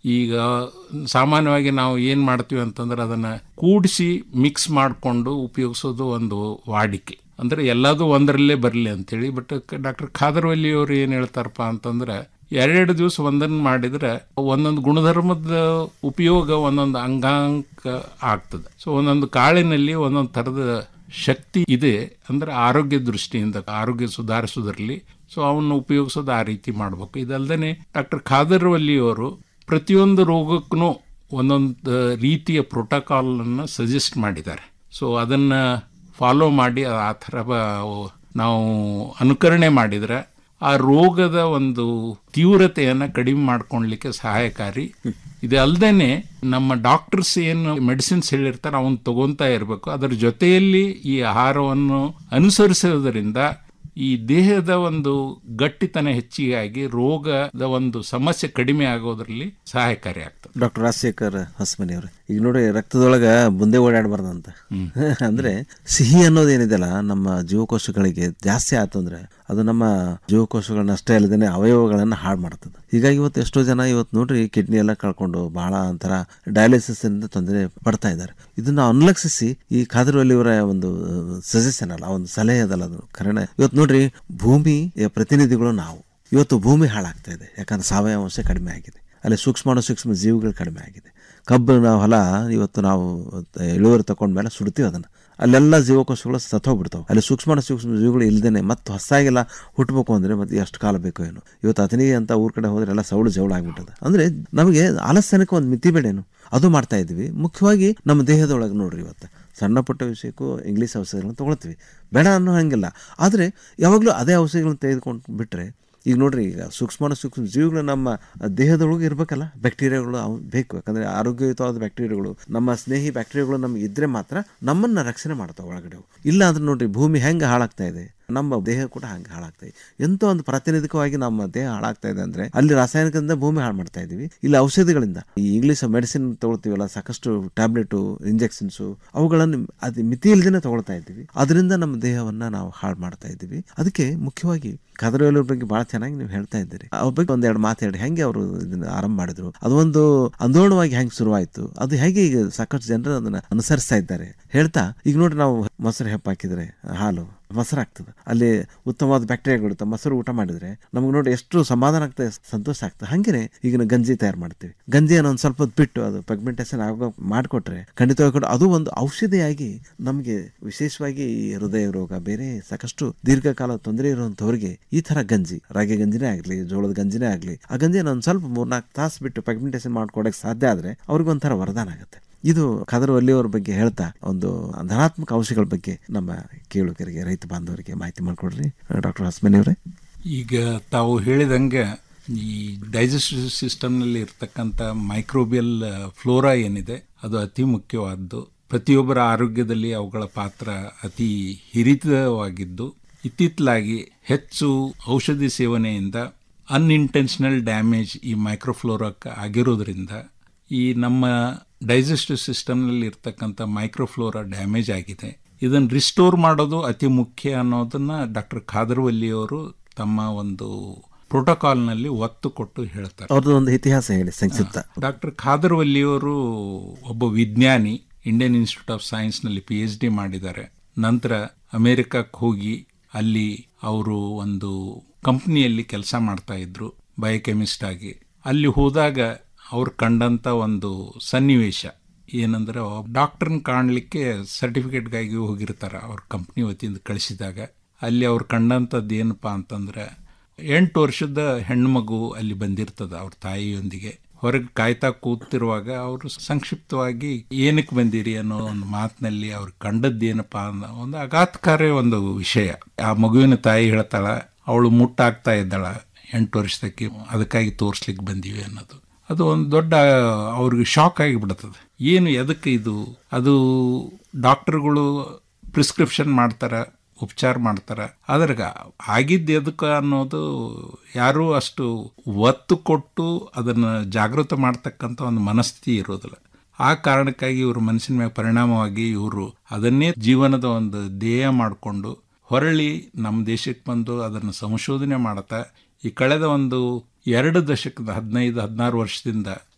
ಈಗ ಸಾಮಾನ್ಯವಾಗಿ ನಾವು ಏನು ಮಾಡ್ತೀವಿ ಅಂತಂದ್ರೆ ಅದನ್ನ ಕೂಡಿಸಿ ಮಿಕ್ಸ್ ಮಾಡಿಕೊಂಡು ಉಪಯೋಗಿಸೋದು ಒಂದು ವಾಡಿಕೆ ಅಂದ್ರೆ ಎಲ್ಲದೂ ಒಂದರಲ್ಲೇ ಬರಲಿ ಅಂತೇಳಿ ಬಟ್ ಡಾಕ್ಟರ್ ಖಾದರ್ವಲ್ಲಿ ಅವರು ಏನು ಹೇಳ್ತಾರಪ್ಪ ಅಂತಂದ್ರೆ ಎರಡೆರಡು ದಿವಸ ಒಂದನ್ನು ಮಾಡಿದ್ರೆ ಒಂದೊಂದು ಗುಣಧರ್ಮದ ಉಪಯೋಗ ಒಂದೊಂದು ಅಂಗಾಂಕ ಆಗ್ತದೆ ಸೊ ಒಂದೊಂದು ಕಾಳಿನಲ್ಲಿ ಒಂದೊಂದು ಥರದ ಶಕ್ತಿ ಇದೆ ಅಂದ್ರೆ ಆರೋಗ್ಯ ದೃಷ್ಟಿಯಿಂದ ಆರೋಗ್ಯ ಸುಧಾರಿಸೋದ್ರಲ್ಲಿ ಸೊ ಅವನ್ನು ಉಪಯೋಗಿಸೋದು ಆ ರೀತಿ ಮಾಡಬೇಕು ಇದಲ್ದೇ ಡಾಕ್ಟರ್ ಖಾದರ್ ವಲ್ಲಿಯವರು ಪ್ರತಿಯೊಂದು ರೋಗಕ್ಕೂ ಒಂದೊಂದು ರೀತಿಯ ಪ್ರೋಟೋಕಾಲನ್ನು ಸಜೆಸ್ಟ್ ಮಾಡಿದ್ದಾರೆ ಸೊ ಅದನ್ನು ಫಾಲೋ ಮಾಡಿ ಆ ಥರ ಬ- ನಾವು ಅನುಕರಣೆ ಮಾಡಿದರೆ ಆ ರೋಗದ ಒಂದು ತೀವ್ರತೆಯನ್ನು ಕಡಿಮೆ ಮಾಡ್ಕೊಳ್ಲಿಕ್ಕೆ ಸಹಾಯಕಾರಿ ಇದು ಅಲ್ಲದೆ ನಮ್ಮ ಡಾಕ್ಟರ್ಸ್ ಏನು ಮೆಡಿಸಿನ್ಸ್ ಹೇಳಿರ್ತಾರೆ ಅವನ್ನ ತಗೊಂತಾ ಇರಬೇಕು ಅದರ ಜೊತೆಯಲ್ಲಿ ಈ ಆಹಾರವನ್ನು ಅನುಸರಿಸೋದ್ರಿಂದ ಈ ದೇಹದ ಒಂದು ಗಟ್ಟಿತನ ಹೆಚ್ಚಿಗಾಗಿ ರೋಗದ ಒಂದು ಸಮಸ್ಯೆ ಕಡಿಮೆ ಆಗೋದ್ರಲ್ಲಿ ಸಹಾಯಕಾರಿ ಆಗ್ತದೆ ಡಾಕ್ಟರ್ ರಾಜಶೇಖರ್ ಹೊಸಮನಿ ಅವ್ರೆ ಈಗ ನೋಡಿ ರಕ್ತದೊಳಗ ಮುಂದೆ ಓಡಾಡಬಾರ್ದಂತ ಅಂದ್ರೆ ಸಿಹಿ ಅನ್ನೋದೇನಿದೆಯಲ್ಲ ನಮ್ಮ ಜೀವಕೋಶಗಳಿಗೆ ಜಾಸ್ತಿ ಆಯ್ತು ಅಂದ್ರೆ ಅದು ನಮ್ಮ ಜೀವಕೋಶಗಳನ್ನ ಅಷ್ಟೇ ಅಲ್ಲದೆ ಅವಯವಗಳನ್ನ ಹಾಳು ಮಾಡ್ತದೆ ಹೀಗಾಗಿ ಇವತ್ತು ಎಷ್ಟೋ ಜನ ಇವತ್ತು ನೋಡ್ರಿ ಕಿಡ್ನಿ ಎಲ್ಲ ಕಳ್ಕೊಂಡು ಬಹಳ ಒಂಥರ ಡಯಾಲಿಸಿಸ್ ಇಂದ ತೊಂದರೆ ಪಡ್ತಾ ಇದ್ದಾರೆ ಇದನ್ನ ಅನುಲಕ್ಷಿಸಿ ಈ ಖಾದರ್ವಲ್ಲಿ ಅವರ ಒಂದು ಸಜೆಷನ್ ಅಲ್ಲ ಒಂದು ಸಲಹೆ ಅದಲ್ಲ ಅದು ಕರೆನ ಇವತ್ತು ನೋಡ್ರಿ ಭೂಮಿಯ ಪ್ರತಿನಿಧಿಗಳು ನಾವು ಇವತ್ತು ಭೂಮಿ ಹಾಳಾಗ್ತಾ ಇದೆ ಯಾಕಂದ್ರೆ ಸಾವಯವ ಅಂಶ ಕಡಿಮೆ ಆಗಿದೆ ಅಲ್ಲಿ ಸೂಕ್ಷ್ಮಾಣು ಸೂಕ್ಷ್ಮ ಜೀವಿಗಳು ಕಡಿಮೆ ಆಗಿದೆ ಕಬ್ಬಿನ ಹೊಲ ಇವತ್ತು ನಾವು ಇಳುವರಿ ತಗೊಂಡ್ಮೇಲೆ ಸುಡ್ತೀವಿ ಅದನ್ನು ಅಲ್ಲೆಲ್ಲ ಜೀವಕೋಶಗಳು ಸತ್ತೋಗ್ಬಿಡ್ತಾವೆ ಅಲ್ಲಿ ಸೂಕ್ಷ್ಮಾಣು ಸೂಕ್ಷ್ಮ ಜೀವಿಗಳು ಇಲ್ದೇನೆ ಮತ್ತೆ ಹೊಸದಾಗೆಲ್ಲ ಹುಟ್ಟಬೇಕು ಅಂದರೆ ಮತ್ತೆ ಎಷ್ಟು ಕಾಲ ಬೇಕು ಏನು ಇವತ್ತು ಅತನಿಗೆ ಅಂತ ಊರ್ ಕಡೆ ಹೋದ್ರೆ ಎಲ್ಲ ಸೌಳು ಜವಳ ಆಗ್ಬಿಟ್ಟದೆ ಅಂದರೆ ನಮಗೆ ಆಲಸ್ಯನಕ್ಕೆ ಒಂದು ಮಿತಿ ಬೇಡೇನು ಅದು ಮಾಡ್ತಾ ಇದ್ವಿ ಮುಖ್ಯವಾಗಿ ನಮ್ಮ ದೇಹದೊಳಗೆ ನೋಡ್ರಿ ಇವತ್ತು ಸಣ್ಣ ಪುಟ್ಟ ವಿಷಯಕ್ಕೂ ಇಂಗ್ಲೀಷ್ ಔಷಧಿಗಳನ್ನ ತೊಗೊಳ್ತೀವಿ ಬೇಡ ಅನ್ನೋ ಹಂಗಿಲ್ಲ ಆದರೆ ಯಾವಾಗಲೂ ಅದೇ ಔಷಧಿಗಳನ್ನ ತೆಗೆದುಕೊಂಡು ಬಿಟ್ಟರೆ ಈಗ ನೋಡ್ರಿ ಈಗ ಸೂಕ್ಷ್ಮಾಣು ಸೂಕ್ಷ್ಮ ಜೀವಿಗಳು ನಮ್ಮ ದೇಹದೊಳಗೆ ಇರಬೇಕಲ್ಲ ಬ್ಯಾಕ್ಟೀರಿಯಾಗಳು ಅವು ಬೇಕು ಯಾಕಂದರೆ ಆರೋಗ್ಯಯುತವಾದ ಬ್ಯಾಕ್ಟೀರಿಯಾಗಳು ನಮ್ಮ ಸ್ನೇಹಿ ಬ್ಯಾಕ್ಟೀರಿಯಾಗಳು ನಮ್ಗೆ ಇದ್ರೆ ಮಾತ್ರ ನಮ್ಮನ್ನು ರಕ್ಷಣೆ ಮಾಡ್ತಾವೆ ಒಳಗಡೆ ಅವು. ಇಲ್ಲ ಅಂದ್ರೆ ನೋಡ್ರಿ ಭೂಮಿ ಹೆಂಗೆ ಹಾಳಾಗ್ತಾ ಇದೆ ನಮ್ಮ ದೇಹ ಕೂಡ ಹಂಗೆ ಹಾಳಾಗ್ತಾ ಇದೆ ಎಂತೋ ಒಂದು ಪ್ರಾತಿನಿಧಿಕವಾಗಿ ನಮ್ಮ ದೇಹ ಹಾಳಾಗ್ತಾ ಇದೆ ಅಂದ್ರೆ ಅಲ್ಲಿ ರಾಸಾಯನಿಕದಿಂದ ಭೂಮಿ ಹಾಳು ಮಾಡ್ತಾ ಇದೀವಿ ಇಲ್ಲಿ ಔಷಧಿಗಳಿಂದ ಈ ಇಂಗ್ಲಿಷ್ ಮೆಡಿಸಿನ್ ತಗೊಳ್ತೀವಲ್ಲ ಸಾಕಷ್ಟು ಟ್ಯಾಬ್ಲೆಟು ಇಂಜೆಕ್ಷನ್ಸು ಅವುಗಳನ್ನು ಅದು ಮಿತಿ ಇಲ್ದೇನೆ ತಗೊಳ್ತಾ ಇದ್ದೀವಿ ಅದರಿಂದ ನಮ್ಮ ದೇಹವನ್ನ ನಾವು ಹಾಳು ಮಾಡ್ತಾ ಇದ್ದೀವಿ ಅದಕ್ಕೆ ಮುಖ್ಯವಾಗಿ ಕದರವೇಲೂರ್ ಬಗ್ಗೆ ಬಹಳ ಚೆನ್ನಾಗಿ ನೀವು ಹೇಳ್ತಾ ಇದ್ದೀರಿ ಅವ್ರ ಬಗ್ಗೆ ಒಂದೆರಡು ಮಾತಾಡಿ ಹೆಂಗೆ ಅವರು ಇದನ್ನ ಆರಂಭ ಮಾಡಿದ್ರು ಅದೊಂದು ಆಂದೋಲನವಾಗಿ ಹೆಂಗೆ ಶುರುವಾಯಿತು ಅದು ಹೇಗೆ ಈಗ ಸಾಕಷ್ಟು ಜನರು ಅದನ್ನ ಅನುಸರಿಸ್ತಾ ಇದ್ದಾರೆ ಹೇಳ್ತಾ ಈಗ ನೋಡಿ ನಾವು ಮೊಸರು ಹೆಪ್ಪ ಹಾಕಿದ್ರೆ ಹಾಲು ಮೊಸರು ಆಗ್ತದೆ ಅಲ್ಲಿ ಉತ್ತಮವಾದ ಬ್ಯಾಕ್ಟೀರಿಯಾಗಳು ತಮ್ಮ ಮೊಸರು ಊಟ ಮಾಡಿದ್ರೆ ನಮ್ಗೆ ನೋಡಿ ಎಷ್ಟು ಸಮಾಧಾನ ಆಗ್ತದೆ ಸಂತೋಷ ಆಗ್ತದೆ ಹಂಗೇನೆ ಈಗ ನಾವು ಗಂಜಿ ತಯಾರು ಮಾಡ್ತೀವಿ ಗಂಜಿಯನ್ನು ಒಂದು ಸ್ವಲ್ಪ ಹೊತ್ತು ಬಿಟ್ಟು ಅದು ಪೆಗ್ಮೆಂಟೇಷನ್ ಆಗೋ ಮಾಡಿಕೊಟ್ರೆ ಖಂಡಿತವಾಗಿ ಕೂಡ ಅದು ಒಂದು ಔಷಧಿಯಾಗಿ ನಮಗೆ ವಿಶೇಷವಾಗಿ ಈ ಹೃದಯ ರೋಗ ಬೇರೆ ಸಾಕಷ್ಟು ದೀರ್ಘಕಾಲ ತೊಂದರೆ ಇರುವಂತವ್ರಿಗೆ ಈ ತರ ಗಂಜಿ ರಾಗಿ ಗಂಜಿನೇ ಆಗ್ಲಿ ಜೋಳದ ಗಂಜಿನೇ ಆಗ್ಲಿ ಆ ಗಂಜಿಯನ್ನು ಒಂದು ಸ್ವಲ್ಪ ಮೂರ್ನಾಲ್ಕು ತಾಸು ಬಿಟ್ಟು ಪೆಗ್ಮೆಂಟೇಷನ್ ಮಾಡ್ಕೊಡಕ್ಕೆ ಸಾಧ್ಯ ಆದ್ರೆ ಅವ್ರಿಗೆ ಒಂಥರ ವರದಾನ ಆಗುತ್ತೆ ಇದು ಖದರ್ ವಲ್ಲಿಯವ್ರ ಬಗ್ಗೆ ಹೇಳ್ತಾ ಒಂದು ಧನಾತ್ಮಕ ಔಷಧಿಗಳ ಬಗ್ಗೆ ನಮ್ಮ ಕೇಳುಗರಿಗೆ ರೈತ ಬಾಂಧವರಿಗೆ ಮಾಹಿತಿ ಮಾಡಿಕೊಡ್ರಿ ಡಾಕ್ಟರ್ ಹಸ್ಮನಿ ಅವರೇ ಈಗ ತಾವು ಹೇಳಿದಂಗೆ ಈ ಡೈಜೆಸ್ಟಿವ್ ಸಿಸ್ಟಮ್ನಲ್ಲಿ ಇರ್ತಕ್ಕಂಥ ಮೈಕ್ರೋಬಿಯಲ್ ಫ್ಲೋರಾ ಏನಿದೆ ಅದು ಅತಿ ಮುಖ್ಯವಾದ್ದು ಪ್ರತಿಯೊಬ್ಬರ ಆರೋಗ್ಯದಲ್ಲಿ ಅವುಗಳ ಪಾತ್ರ ಅತಿ ಹಿರಿತವಾಗಿದ್ದು ಇತ್ತಿತ್ತಲಾಗಿ ಹೆಚ್ಚು ಔಷಧಿ ಸೇವನೆಯಿಂದ ಅನ್ಇಂಟೆನ್ಷನಲ್ ಡ್ಯಾಮೇಜ್ ಈ ಮೈಕ್ರೋಫ್ಲೋರಾಕ್ಕೆ ಆಗಿರೋದ್ರಿಂದ ಈ ನಮ್ಮ ಡೈಜೆಸ್ಟಿವ್ ಸಿಸ್ಟಮ್ನಲ್ಲಿ ಇರ್ತಕ್ಕಂಥ ಮೈಕ್ರೋಫ್ಲೋರಾ ಡ್ಯಾಮೇಜ್ ಆಗಿದೆ ಇದನ್ನು ರಿಸ್ಟೋರ್ ಮಾಡೋದು ಅತಿ ಮುಖ್ಯ ಅನ್ನೋದನ್ನ ಡಾಕ್ಟರ್ ಖಾದರ್ವಲ್ಲಿಯವರು ತಮ್ಮ ಒಂದು ಪ್ರೋಟೋಕಾಲ್ನಲ್ಲಿ ಒತ್ತು ಕೊಟ್ಟು ಹೇಳ್ತಾರೆ ಅವ್ರದ್ದು ಒಂದು ಇತಿಹಾಸ ಹೇಳಿ ಸಂಕ್ಷಿಪ್ತ ಡಾಕ್ಟರ್ ಖಾದರ್ವಲ್ಲಿಯವರು ಒಬ್ಬ ವಿಜ್ಞಾನಿ ಇಂಡಿಯನ್ ಇನ್ಸ್ಟಿಟ್ಯೂಟ್ ಆಫ್ ಸೈನ್ಸ್ನಲ್ಲಿ ಪಿ ಎಚ್ ಡಿ ಮಾಡಿದ್ದಾರೆ ನಂತರ ಅಮೆರಿಕಕ್ಕೆ ಹೋಗಿ ಅಲ್ಲಿ ಅವರು ಒಂದು ಕಂಪ್ನಿಯಲ್ಲಿ ಕೆಲಸ ಮಾಡ್ತಾ ಇದ್ರು ಬಯೋಕೆಮಿಸ್ಟ್ ಆಗಿ ಅಲ್ಲಿ ಹೋದಾಗ ಅವ್ರು ಕಂಡಂತ ಒಂದು ಸನ್ನಿವೇಶ ಏನಂದ್ರೆ ಡಾಕ್ಟರ್ನ ಕಾಣಲಿಕ್ಕೆ ಸರ್ಟಿಫಿಕೇಟ್ಗಾಗಿ ಹೋಗಿರ್ತಾರೆ ಅವ್ರ ಕಂಪ್ನಿ ವತಿಯಿಂದ ಕಳಿಸಿದಾಗ ಅಲ್ಲಿ ಅವ್ರು ಕಂಡಂಥದ್ದು ಏನಪ್ಪಾ ಅಂತಂದ್ರೆ ಎಂಟು ವರ್ಷದ ಹೆಣ್ಮಗು ಅಲ್ಲಿ ಬಂದಿರ್ತದ ಅವ್ರ ತಾಯಿಯೊಂದಿಗೆ ಹೊರಗೆ ಕಾಯ್ತಾ ಕೂತಿರುವಾಗ ಅವರು ಸಂಕ್ಷಿಪ್ತವಾಗಿ ಏನಕ್ಕೆ ಬಂದಿರಿ ಅನ್ನೋ ಒಂದು ಮಾತಿನಲ್ಲಿ ಅವ್ರು ಕಂಡದ್ದೇನಪ್ಪ ಅನ್ನೋ ಒಂದು ಆಘಾತಕಾರಿ ಒಂದು ವಿಷಯ ಆ ಮಗುವಿನ ತಾಯಿ ಹೇಳ್ತಾಳ ಅವಳು ಮುಟ್ಟಾಗ್ತಾ ಇದ್ದಾಳ ಎಂಟು ವರ್ಷದಕ್ಕೆ ಅದಕ್ಕಾಗಿ ತೋರಿಸ್ಲಿಕ್ಕೆ ಬಂದೀವಿ ಅನ್ನೋದು ಅದು ಒಂದು ದೊಡ್ಡ ಅವ್ರಿಗೆ ಶಾಕ್ ಆಗಿಬಿಡ್ತದೆ ಏನು ಎದಕ್ಕೆ ಇದು ಅದು ಡಾಕ್ಟರ್ಗಳು ಪ್ರಿಸ್ಕ್ರಿಪ್ಷನ್ ಮಾಡ್ತಾರೆ ಉಪಚಾರ ಮಾಡ್ತಾರೆ ಆದ್ರೆ ಆಗಿದ್ದು ಎದಕ್ಕೆ ಅನ್ನೋದು ಯಾರೂ ಅಷ್ಟು ಒತ್ತು ಕೊಟ್ಟು ಅದನ್ನು ಜಾಗೃತ ಮಾಡ್ತಕ್ಕಂಥ ಒಂದು ಮನಸ್ಥಿತಿ ಇರೋದಿಲ್ಲ ಆ ಕಾರಣಕ್ಕಾಗಿ ಇವ್ರ ಮನಸ್ಸಿನ ಮೇಲೆ ಪರಿಣಾಮವಾಗಿ ಇವರು ಅದನ್ನೇ ಜೀವನದ ಒಂದು ಧ್ಯೇಯ ಮಾಡಿಕೊಂಡು ಹೊರಳಿ ನಮ್ಮ ದೇಶಕ್ಕೆ ಬಂದು ಅದನ್ನು ಸಂಶೋಧನೆ ಮಾಡ್ತಾ ಈ ಕಳೆದ ಒಂದು ಎರಡು ದಶಕದ ಹದಿನೈದು ಹದಿನಾರು ವರ್ಷದಿಂದ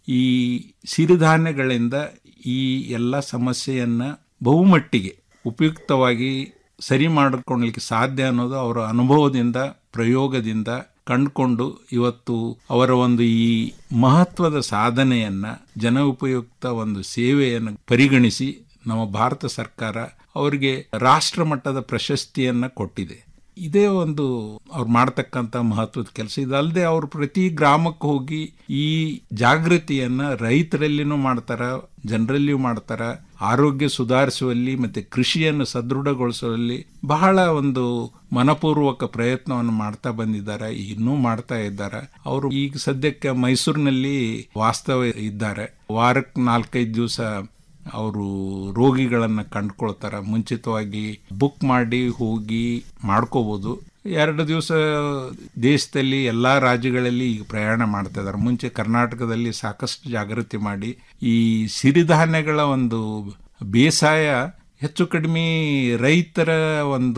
ಈ ಸಿರಿಧಾನ್ಯಗಳಿಂದ ಈ ಎಲ್ಲ ಸಮಸ್ಯೆಯನ್ನ ಬಹುಮಟ್ಟಿಗೆ ಉಪಯುಕ್ತವಾಗಿ ಸರಿ ಮಾಡಿಕೊಳ್ಳಲಿಕ್ಕೆ ಸಾಧ್ಯ ಅನ್ನೋದು ಅವರ ಅನುಭವದಿಂದ ಪ್ರಯೋಗದಿಂದ ಕಂಡುಕೊಂಡು ಇವತ್ತು ಅವರ ಒಂದು ಈ ಮಹತ್ವದ ಸಾಧನೆಯನ್ನ ಜನ ಉಪಯುಕ್ತ ಒಂದು ಸೇವೆಯನ್ನು ಪರಿಗಣಿಸಿ ನಮ್ಮ ಭಾರತ ಸರ್ಕಾರ ಅವರಿಗೆ ರಾಷ್ಟ್ರ ಮಟ್ಟದ ಪ್ರಶಸ್ತಿಯನ್ನ ಕೊಟ್ಟಿದೆ ಇದೇ ಒಂದು ಅವ್ರು ಮಾಡ್ತಕ್ಕಂಥ ಮಹತ್ವದ ಕೆಲಸ ಇದಲ್ಲದೆ ಅವರು ಪ್ರತಿ ಗ್ರಾಮಕ್ಕೆ ಹೋಗಿ ಈ ಜಾಗೃತಿಯನ್ನ ರೈತರಲ್ಲಿನೂ ಮಾಡ್ತಾರ ಜನರಲ್ಲಿಯೂ ಮಾಡ್ತಾರ ಆರೋಗ್ಯ ಸುಧಾರಿಸುವಲ್ಲಿ ಮತ್ತೆ ಕೃಷಿಯನ್ನು ಸದೃಢಗೊಳಿಸುವಲ್ಲಿ ಬಹಳ ಒಂದು ಮನಪೂರ್ವಕ ಪ್ರಯತ್ನವನ್ನು ಮಾಡ್ತಾ ಬಂದಿದ್ದಾರೆ ಇನ್ನೂ ಮಾಡ್ತಾ ಇದ್ದಾರೆ ಅವರು ಈಗ ಸದ್ಯಕ್ಕೆ ಮೈಸೂರಿನಲ್ಲಿ ವಾಸ್ತವ ಇದ್ದಾರೆ ವಾರಕ್ಕೆ ನಾಲ್ಕೈದು ದಿವಸ ಅವರು ರೋಗಿಗಳನ್ನ ಕಂಡುಕೊಳ್ತಾರ ಮುಂಚಿತವಾಗಿ ಬುಕ್ ಮಾಡಿ ಹೋಗಿ ಮಾಡ್ಕೋಬಹುದು ಎರಡು ದಿವಸ ದೇಶದಲ್ಲಿ ಎಲ್ಲಾ ರಾಜ್ಯಗಳಲ್ಲಿ ಈಗ ಪ್ರಯಾಣ ಮಾಡ್ತಾ ಇದ್ದಾರೆ ಮುಂಚೆ ಕರ್ನಾಟಕದಲ್ಲಿ ಸಾಕಷ್ಟು ಜಾಗೃತಿ ಮಾಡಿ ಈ ಸಿರಿಧಾನ್ಯಗಳ ಒಂದು ಬೇಸಾಯ ಹೆಚ್ಚು ಕಡಿಮೆ ರೈತರ ಒಂದು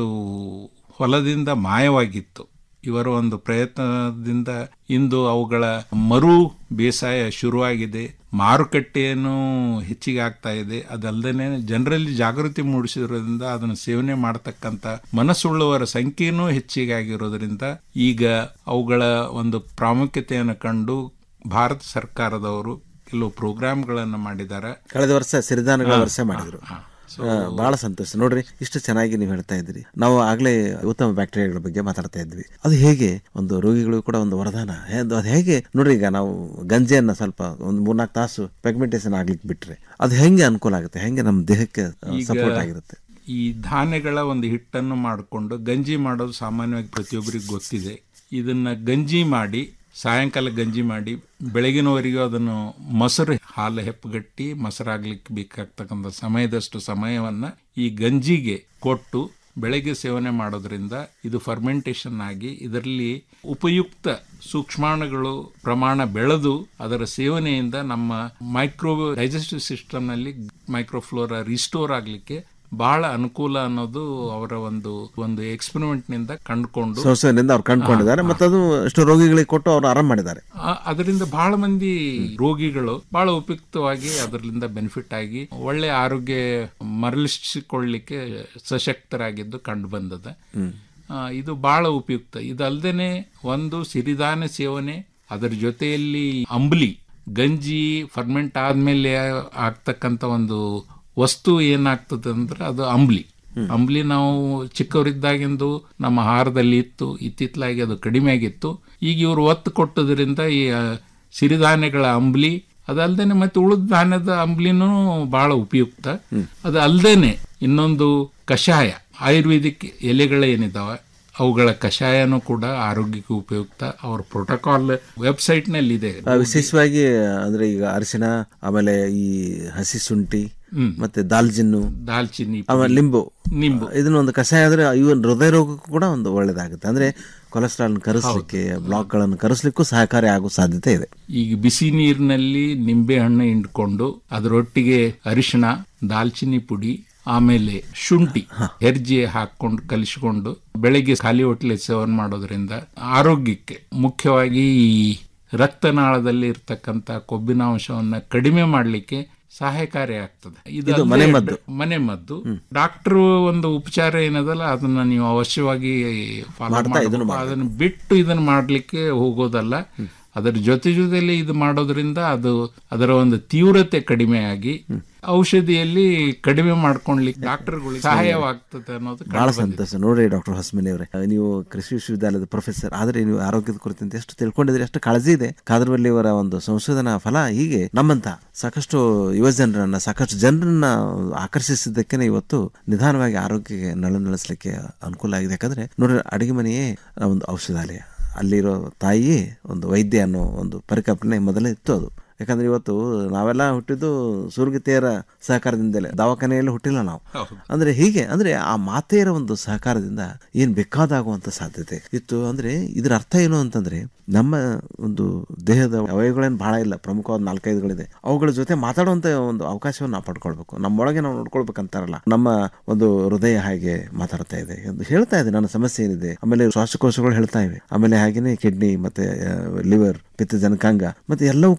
ಹೊಲದಿಂದ ಮಾಯವಾಗಿತ್ತು ಇವರ ಒಂದು ಪ್ರಯತ್ನದಿಂದ ಇಂದು ಅವುಗಳ ಮರು ಬೇಸಾಯ ಶುರುವಾಗಿದೆ ಮಾರುಕಟ್ಟೆಯನ್ನು ಹೆಚ್ಚಿಗೆ ಆಗ್ತಾ ಇದೆ ಅದಲ್ಲದೆ ಜನರಲ್ಲಿ ಜಾಗೃತಿ ಮೂಡಿಸಿರೋದ್ರಿಂದ ಅದನ್ನು ಸೇವನೆ ಮಾಡತಕ್ಕಂತ ಮನಸ್ಸುಳ್ಳವರ ಸಂಖ್ಯೆನೂ ಹೆಚ್ಚಿಗೆ ಆಗಿರೋದ್ರಿಂದ ಈಗ ಅವುಗಳ ಒಂದು ಪ್ರಾಮುಖ್ಯತೆಯನ್ನು ಕಂಡು ಭಾರತ ಸರ್ಕಾರದವರು ಕೆಲವು ಪ್ರೋಗ್ರಾಮ್ಗಳನ್ನು ಮಾಡಿದ್ದಾರೆ ಕಳೆದ ವರ್ಷ ಸಿರಿಧಾನ್ಯಗಳ ಹಾ, ವರ್ಷ ಮಾಡಿದ್ರು ಹಾ, ಆ, ಬಹಳ ಸಂತೋಷ ನೋಡ್ರಿ ಇಷ್ಟು ಚೆನ್ನಾಗಿ ನೀವು ಹೇಳ್ತಾ ಇದ್ರಿ ನಾವು ಆಗ್ಲೇ ಉತ್ತಮ ಬ್ಯಾಕ್ಟೀರಿಯಾಗಳ ಬಗ್ಗೆ ಮಾತಾಡ್ತಾ ಇದ್ವಿ ಅದು ಹೇಗೆ ಒಂದು ರೋಗಿಗಳು ಕೂಡ ಒಂದು ವರದಾನ ಹೇ- ಅದು ಅದು ಹೇಗೆ ನೋಡ್ರಿ ಈಗ ನಾವು ಗಂಜಿಯನ್ನ ಸ್ವಲ್ಪ ಒಂದು ಮೂರ್ನಾಲ್ಕು ತಾಸು ಪೆಗ್ಮೆಂಟೇಷನ್ ಆಗ್ಲಿಕ್ಕೆ ಬಿಟ್ರೆ ಅದು ಹೆಂಗೆ ಅನುಕೂಲ ಆಗುತ್ತೆ ಹೆಂಗೆ ನಮ್ಮ ದೇಹಕ್ಕೆ ಈಗ ಸಪೋರ್ಟ್ ಆಗಿರುತ್ತೆ ಈ ಧಾನ್ಯಗಳ ಒಂದು ಹಿಟ್ಟನ್ನು ಮಾಡಿಕೊಂಡು ಗಂಜಿ ಮಾಡೋದು ಸಾಮಾನ್ಯವಾಗಿ ಪ್ರತಿಯೊಬ್ಬರಿಗೆ ಗೊತ್ತಿದೆ ಇದನ್ನ ಗಂಜಿ ಮಾಡಿ ಸಾಯಂಕಾಲ ಗಂಜಿ ಮಾಡಿ ಬೆಳಗಿನವರೆಗೂ ಅದನ್ನು ಮೊಸರು ಹಾಲು ಹೆಪ್ಪುಗಟ್ಟಿ ಮೊಸರಾಗ್ಲಿಕ್ಕೆ ಬೇಕಾಗ್ತಕ್ಕಂಥ ಸಮಯದಷ್ಟು ಸಮಯವನ್ನ ಈ ಗಂಜಿಗೆ ಕೊಟ್ಟು ಬೆಳಗ್ಗೆ ಸೇವನೆ ಮಾಡೋದ್ರಿಂದ ಇದು ಫರ್ಮೆಂಟೇಷನ್ ಆಗಿ ಇದರಲ್ಲಿ ಉಪಯುಕ್ತ ಸೂಕ್ಷ್ಮಾಣುಗಳು ಪ್ರಮಾಣ ಬೆಳೆದು ಅದರ ಸೇವನೆಯಿಂದ ನಮ್ಮ ಮೈಕ್ರೋ ಡೈಜೆಸ್ಟಿವ್ ಸಿಸ್ಟಮ್ನಲ್ಲಿ ಮೈಕ್ರೋಫ್ಲೋರಾ ರಿಸ್ಟೋರ್ ಆಗಲಿಕ್ಕೆ ಬಹಳ ಅನುಕೂಲ ಅನ್ನೋದು ಅವರ ಒಂದು ಒಂದು ಎಕ್ಸ್ಪೆರಿಮೆಂಟ್ ನಿಂದ ಕಂಡುಕೊಂಡು ಸಂಶೋಧನೆಯಿಂದ ಅವ್ರು ಕಂಡುಕೊಂಡಿದ್ದಾರೆ ಮತ್ತು ಅದು ಎಷ್ಟು ರೋಗಿಗಳಿಗೆ ಕೊಟ್ಟು ಅವ್ರು ಆರಾಮ್ ಮಾಡಿದ್ದಾರೆ ಆ- ಅದರಿಂದ ಬಹಳ ಮಂದಿ ರೋಗಿಗಳು ಬಹಳ ಉಪಯುಕ್ತವಾಗಿ ಅದರಿಂದ ಬೆನಿಫಿಟ್ ಆಗಿ ಒಳ್ಳೆ ಆರೋಗ್ಯ ಮರಳಿಸಿಕೊಳ್ಳಿಕ್ಕೆ ಸಶಕ್ತರಾಗಿದ್ದು ಕಂಡು ಬಂದದ ಆ, ಇದು ಬಹಳ ಉಪಯುಕ್ತ ಇದಲ್ದೇನೆ ಒಂದು ಸಿರಿಧಾನ್ಯ ಸೇವನೆ ಅದರ ಜೊತೆಯಲ್ಲಿ ಅಂಬ್ಲಿ ಗಂಜಿ ಫರ್ಮೆಂಟ್ ಆದ್ಮೇಲೆ ಆಗ್ತಕ್ಕಂಥ ಒಂದು ವಸ್ತು ಏನಾಗ್ತದೆ ಅಂದ್ರೆ ಅದು ಅಂಬ್ಲಿ ಅಂಬ್ಲಿ ನಾವು ಚಿಕ್ಕವರಿದ್ದಾಗಿಂದು ನಮ್ಮ ಆಹಾರದಲ್ಲಿ ಇತ್ತು ಇತ್ತಿತ್ತಲಾಗಿ ಅದು ಕಡಿಮೆ ಆಗಿತ್ತು ಈಗ ಇವರು ಒತ್ತು ಕೊಟ್ಟದ್ರಿಂದ ಈ ಆ, ಸಿರಿಧಾನ್ಯಗಳ ಅಂಬ್ಲಿ ಅದಲ್ದೇನೆ ಮತ್ತೆ ಉಳಿದ ಧಾನ್ಯದ ಅಂಬ್ಲಿನೂ ಬಹಳ ಉಪಯುಕ್ತ ಅದು ಅಲ್ದೇನೆ ಇನ್ನೊಂದು ಕಷಾಯ ಆಯುರ್ವೇದಿಕ್ ಎಲೆಗಳೇನಿದಾವೆ ಅವುಗಳ ಕಷಾಯನೂ ಕೂಡ ಆರೋಗ್ಯಕ್ಕೆ ಉಪಯುಕ್ತ ಅವ್ರ ಪ್ರೋಟೋಕಾಲ್ ವೆಬ್ಸೈಟ್ ನಲ್ಲಿ ಇದೆ ಆ, ವಿಶೇಷವಾಗಿ ಅಂದ್ರೆ ಈಗ ಅರಿಶಿಣ ಆಮೇಲೆ ಈ ಹಸಿ ಶುಂಠಿ ಹ್ಮ್. ಮತ್ತೆ ದಾಲ್ಚಿನ್ನು ದಾಲ್ಚಿನ್ನಿ ಆಮೇಲೆ ಲಿಂಬು ನಿಂಬು ಇದನ್ನ ಒಂದು ಕಷಾಯ ಆದ್ರೆ ಇವನ್ ಹೃದಯ ರೋಗಕ್ಕೂ ಕೂಡ ಒಂದು ಒಳ್ಳೇದಾಗುತ್ತೆ ಅಂದ್ರೆ ಕೊಲೆಸ್ಟ್ರಾಲ್ ಕರೆಸ್ಲಿಕ್ಕೆ ಬ್ಲಾಕ್ ಗಳನ್ನು ಕರೆಸ್ಲಿಕ್ಕೂ ಸಹಕಾರಿ ಆಗೋ ಸಾಧ್ಯತೆ ಇದೆ ಈಗ ಬಿಸಿ ನೀರಿನಲ್ಲಿ ನಿಂಬೆ ಹಣ್ಣು ಹಿಂಡ್ಕೊಂಡು ಅದರೊಟ್ಟಿಗೆ ಅರಿಶಿಣ ದಾಲ್ಚಿನ್ನಿ ಪುಡಿ ಆಮೇಲೆ ಶುಂಠಿ ಹೆರ್ಜೆ ಹಾಕೊಂಡು ಕಲಿಸಿಕೊಂಡು ಬೆಳಗ್ಗೆ ಖಾಲಿ ಹೊಟ್ಟೆ ಸೇವನೆ ಮಾಡೋದ್ರಿಂದ ಆರೋಗ್ಯಕ್ಕೆ ಮುಖ್ಯವಾಗಿ ಈ ರಕ್ತನಾಳದಲ್ಲಿ ಇರ್ತಕ್ಕಂಥ ಕೊಬ್ಬಿನ ಅಂಶವನ್ನ ಕಡಿಮೆ ಮಾಡಲಿಕ್ಕೆ ಸಹಾಯಕಾರಿ ಆಗ್ತದೆ ಇದು ಅಲ್ಲದೆ ಮನೆಮದ್ದು. ಮನೆ ಮದ್ದು ಡಾಕ್ಟರ್ ಒಂದು ಉಪಚಾರ ಏನದಲ್ಲ ಅದನ್ನ ನೀವು ಅವಶ್ಯವಾಗಿ ಫಾಲೋ ಮಾಡ್ತಾ ಇದನ್ನು ಮಾಡಬೇಕು ಅದನ್ನ ಬಿಟ್ಟು ಇದನ್ನ ಮಾಡ್ಲಿಕ್ಕೆ ಹೋಗೋದಲ್ಲ ಅದರ ಜೊತೆ ಜೊತೆಲಿ ಇದು ಮಾಡೋದ್ರಿಂದ ಅದು ಅದರ ಒಂದು ತೀವ್ರತೆ ಕಡಿಮೆ ಆಗಿ ಔಷಧಿಯಲ್ಲಿ ಕಡಿಮೆ ಮಾಡ್ಕೊಳ್ಲಿಕ್ಕೆ ಡಾಕ್ಟರ್ಗಳಿಗೆ ಸಹಾಯವಾಗ್ತದೆ ಅನ್ನೋದು ಬಹಳ ಕಂಡು ಬಂದಿದೆ. ಸಂತೋಷ ನೋಡ್ರಿ ಡಾಕ್ಟರ್ ಹೊಸಮನಿ ಅವರೇ ನೀವು ಕೃಷಿ ವಿಶ್ವವಿದ್ಯಾಲಯದ ಪ್ರೊಫೆಸರ್ ಆದ್ರೆ ನೀವು ಆರೋಗ್ಯದ ಕುರಿತಂತೆ ಎಷ್ಟು ತಿಳ್ಕೊಂಡಿದ್ರೆ ಎಷ್ಟು ಕಾಳಜಿ ಇದೆ ಕಾದರ್ವಲ್ಲಿ ಅವರ ಒಂದು ಸಂಶೋಧನಾ ಫಲ ಹೀಗೆ ನಮ್ಮಂತ ಸಾಕಷ್ಟು ಯುವ ಜನರನ್ನ ಸಾಕಷ್ಟು ಜನರನ್ನ ಆಕರ್ಷಿಸಿದ್ದಕ್ಕೆ ಇವತ್ತು ನಿಧಾನವಾಗಿ ಆರೋಗ್ಯಕ್ಕೆ ನಳನಳಿಸ್ಲಿಕ್ಕೆ ಅನುಕೂಲ ಆಗಿದೆ ಯಾಕಂದ್ರೆ ನೋಡ್ರಿ ಅಡಿಗೆ ಮನೆಯೇ ಒಂದು ಔಷಧಾಲಯ ಅಲ್ಲಿರೋ ತಾಯಿಯೇ ಒಂದು ವೈದ್ಯ ಅನ್ನೋ ಒಂದು ಪರಿಕಲ್ಪನೆ ಮೊದಲೇ ಇತ್ತು ಅದು ಯಾಕಂದ್ರೆ ಇವತ್ತು ನಾವೆಲ್ಲ ಹುಟ್ಟಿದ್ದು ಸೂರ್ಗತೆಯರ ಸಹಕಾರದಿಂದಲೇ ದವಾಖಾನೆಯಲ್ಲಿ ಹುಟ್ಟಿಲ್ಲ ನಾವು ಅಂದ್ರೆ ಹೀಗೆ ಅಂದ್ರೆ ಆ ಮಾತೆಯರ ಒಂದು ಸಹಕಾರದಿಂದ ಏನ್ ಬೇಕಾದಾಗುವಂತ ಸಾಧ್ಯತೆ ಇತ್ತು ಅಂದ್ರೆ ಇದರ ಅರ್ಥ ಏನು ಅಂತಂದ್ರೆ ನಮ್ಮ ಒಂದು ದೇಹದ ಅವಯವಗಳೇನು ಬಹಳ ಇಲ್ಲ ಪ್ರಮುಖವಾದ ನಾಲ್ಕೈದುಗಳಿದೆ ಅವುಗಳ ಜೊತೆ ಮಾತಾಡುವಂತ ಒಂದು ಅವಕಾಶವನ್ನು ನಾವು ಪಡ್ಕೊಳ್ಬೇಕು ನಮ್ಮೊಳಗೆ ನಾವು ನೋಡ್ಕೊಳ್ಬೇಕಂತಾರಲ್ಲ ನಮ್ಮ ಒಂದು ಹೃದಯ ಹಾಗೆ ಮಾತಾಡ್ತಾ ಇದೆ ಎಂದು ಹೇಳ್ತಾ ಇದೆ ನನ್ನ ಸಮಸ್ಯೆ ಏನಿದೆ ಆಮೇಲೆ ಶ್ವಾಸಕೋಶಗಳು ಹೇಳ್ತಾ ಇವೆ ಆಮೇಲೆ ಹಾಗೇನೆ ಕಿಡ್ನಿ ಮತ್ತೆ ಲಿವರ್ ಪಿತ್ತ ಜನಕಾಂಗ ಮತ್ತೆ ಎಲ್ಲವೂ ಕೂಡ ಹೇಳ್ತಾ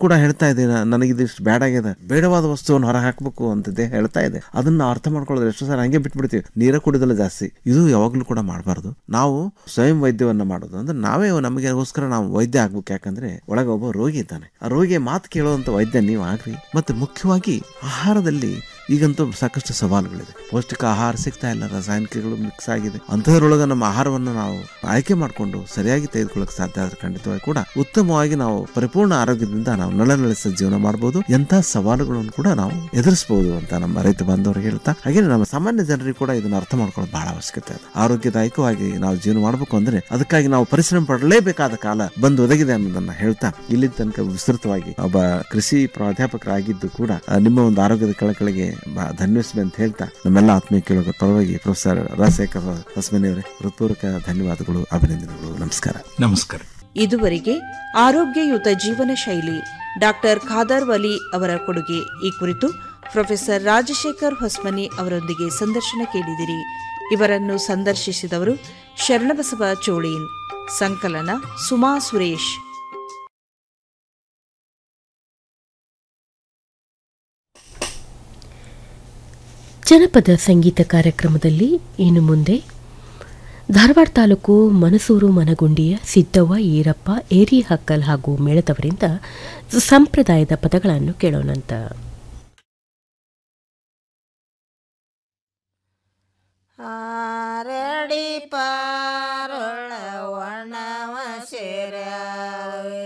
ಇದೆ ನ- ನನಗೆ ಇದಿಷ್ಟು ಬೇಡ ಆಗಿದೆ ಬೇಡವಾದ ವಸ್ತುವನ್ನು ಹೊರ ಹಾಕಬೇಕು ಅಂತ ದೇಹ ಹೇಳ್ತಾ ಇದೆ ಅದನ್ನ ನಾವು ಅರ್ಥ ಮಾಡ್ಕೊಳ್ಳೋದು ಎಷ್ಟೋ ಸಾರಿ ಹಂಗೆ ಬಿಟ್ಬಿಡ್ತೀವಿ ನೀರ ಕುಡಿದಲ್ಲ ಜಾಸ್ತಿ ಇದು ಯಾವಾಗಲೂ ಕೂಡ ಮಾಡಬಾರ್ದು ನಾವು ಸ್ವಯಂ ವೈದ್ಯವನ್ನ ಮಾಡೋದು ಅಂದ್ರೆ ನಾವೇ ನಮಗೆಗೋಸ್ಕರ ನಾವು ವೈದ್ಯ ಆಗ್ಬೇಕು ಯಾಕಂದ್ರೆ ಒಳಗೆ ಒಬ್ಬ ರೋಗಿ ಇದ್ದಾನೆ ಆ ರೋಗಿಯ ಮಾತು ಕೇಳುವಂತ ವೈದ್ಯ ನೀವು ಆಗ್ರಿ ಮತ್ತೆ ಮುಖ್ಯವಾಗಿ ಆಹಾರದಲ್ಲಿ ಈಗಂತೂ ಸಾಕಷ್ಟು ಸವಾಲುಗಳಿದೆ ಪೌಷ್ಟಿಕ ಆಹಾರ ಸಿಗ್ತಾ ಇಲ್ಲ ರಾಸಾಯನಿಕಗಳು ಮಿಕ್ಸ್ ಆಗಿದೆ ಅಂತಹದ್ರೊಳಗೆ ನಮ್ಮ ಆಹಾರವನ್ನು ನಾವು ಆಯ್ಕೆ ಮಾಡಿಕೊಂಡು ಸರಿಯಾಗಿ ತೆಗೆದುಕೊಳ್ಳಕ್ಕೆ ಸಾಧ್ಯ ಆದ್ರೆ ಖಂಡಿತವಾಗಿ ಕೂಡ ಉತ್ತಮವಾಗಿ ನಾವು ಪರಿಪೂರ್ಣ ಆರೋಗ್ಯದಿಂದ ನಾವು ನಳನಳಿಸ ಜೀವನ ಮಾಡಬಹುದು ಎಂಥ ಸವಾಲುಗಳನ್ನು ಕೂಡ ನಾವು ಎದುರಿಸಬಹುದು ಅಂತ ನಮ್ಮ ರೈತ ಬಾಂಧವರಿಗೆ ಹೇಳ್ತಾ ಹಾಗೆ ನಮ್ಮ ಸಾಮಾನ್ಯ ಜನರಿಗೆ ಕೂಡ ಇದನ್ನ ಅರ್ಥ ಮಾಡ್ಕೊಳ್ಳೋದು ಬಹಳ ಅವಶ್ಯಕತೆ ಇದೆ ಆರೋಗ್ಯದಾಯಕವಾಗಿ ನಾವು ಜೀವನ ಮಾಡಬೇಕು ಅಂದ್ರೆ ಅದಕ್ಕಾಗಿ ನಾವು ಪರಿಶ್ರಮ ಪಡಲೇಬೇಕಾದ ಕಾಲ ಬಂದು ಒದಗಿದೆ ಅನ್ನೋದನ್ನ ಹೇಳ್ತಾ ಇಲ್ಲಿ ತನಕ ವಿಸ್ತೃತವಾಗಿ ಒಬ್ಬ ಕೃಷಿ ಪ್ರಾಧ್ಯಾಪಕರಾಗಿದ್ದು ಕೂಡ ಆ, ನಿಮ್ಮ ಒಂದು ಆರೋಗ್ಯದ ಕಳಕಳಿಗೆ ಬ- ಧನ್ಯವಾದ ಅಂತ ಹೇಳ್ತಾ ನಮ್ಮೆಲ್ಲ ಆತ್ಮೀಯ ಕೇಳುವ ಪರವಾಗಿ ಪ್ರೊಫೆಸರ್ ರಾಜಶೇಖರ್ ಹೊಸಮನಿ ಅವರೇ ಹೃತ್ಪೂರ್ವಕ ಧನ್ಯವಾದಗಳು ಅಭಿನಂದನೆಗಳು ನಮಸ್ಕಾರ ನಮಸ್ಕಾರ ಇದುವರೆಗೆ ಆರೋಗ್ಯಯುತ ಜೀವನ ಶೈಲಿ ಡಾಕ್ಟರ್ ಖಾದರ್ ವಲಿ ಅವರ ಕೊಡುಗೆ ಈ ಕುರಿತು ಪ್ರೊಫೆಸರ್ ರಾಜಶೇಖರ್ ಹೊಸ್ಮನಿ ಅವರೊಂದಿಗೆ ಸಂದರ್ಶನ ಕೇಳಿದಿರಿ ಇವರನ್ನು ಸಂದರ್ಶಿಸಿದವರು ಶರಣಬಸವ ಚೋಳೀನ್ ಸಂಕಲನ ಸುಮಾ ಸುರೇಶ್ ಜನಪದ ಸಂಗೀತ ಕಾರ್ಯಕ್ರಮದಲ್ಲಿ ಇನ್ನು ಮುಂದೆ ಧಾರವಾಡ ತಾಲೂಕು ಮನಸೂರು ಮನಗುಂಡಿಯ ಸಿದ್ದವ್ವ ಈರಪ್ಪ ಏರಿ ಹಕ್ಕಲ್ ಹಾಗೂ ಮೇಳದವರಿಂದ ಸಂಪ್ರದಾಯದ ಪದಗಳನ್ನು ಕೇಳೋಣಂತ ಆರಡಿ ಪಾರೊಳ ಒಣವ ಸೇರವೆ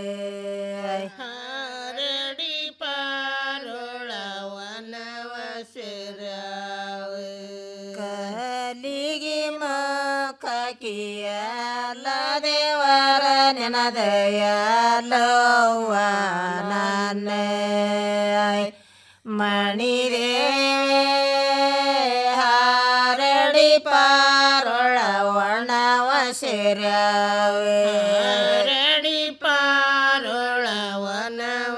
ಆರಡಿ ಪಾರೊಳ ಒಣವ ಸೇರವೆ ಕಲಿಗೆ ಮಕಿಯಲ್ಲ ದೇವರ ನೆನದಯಲ್ಲವ್ವ ನನ್ನ ಮಣಿರೇ ಹಾರಡಿ ಪಾರೊಳ ಒಣವ ಸೇರವೆ ಹಾರಡಿ ಪಾರೊಳ ಒಣವ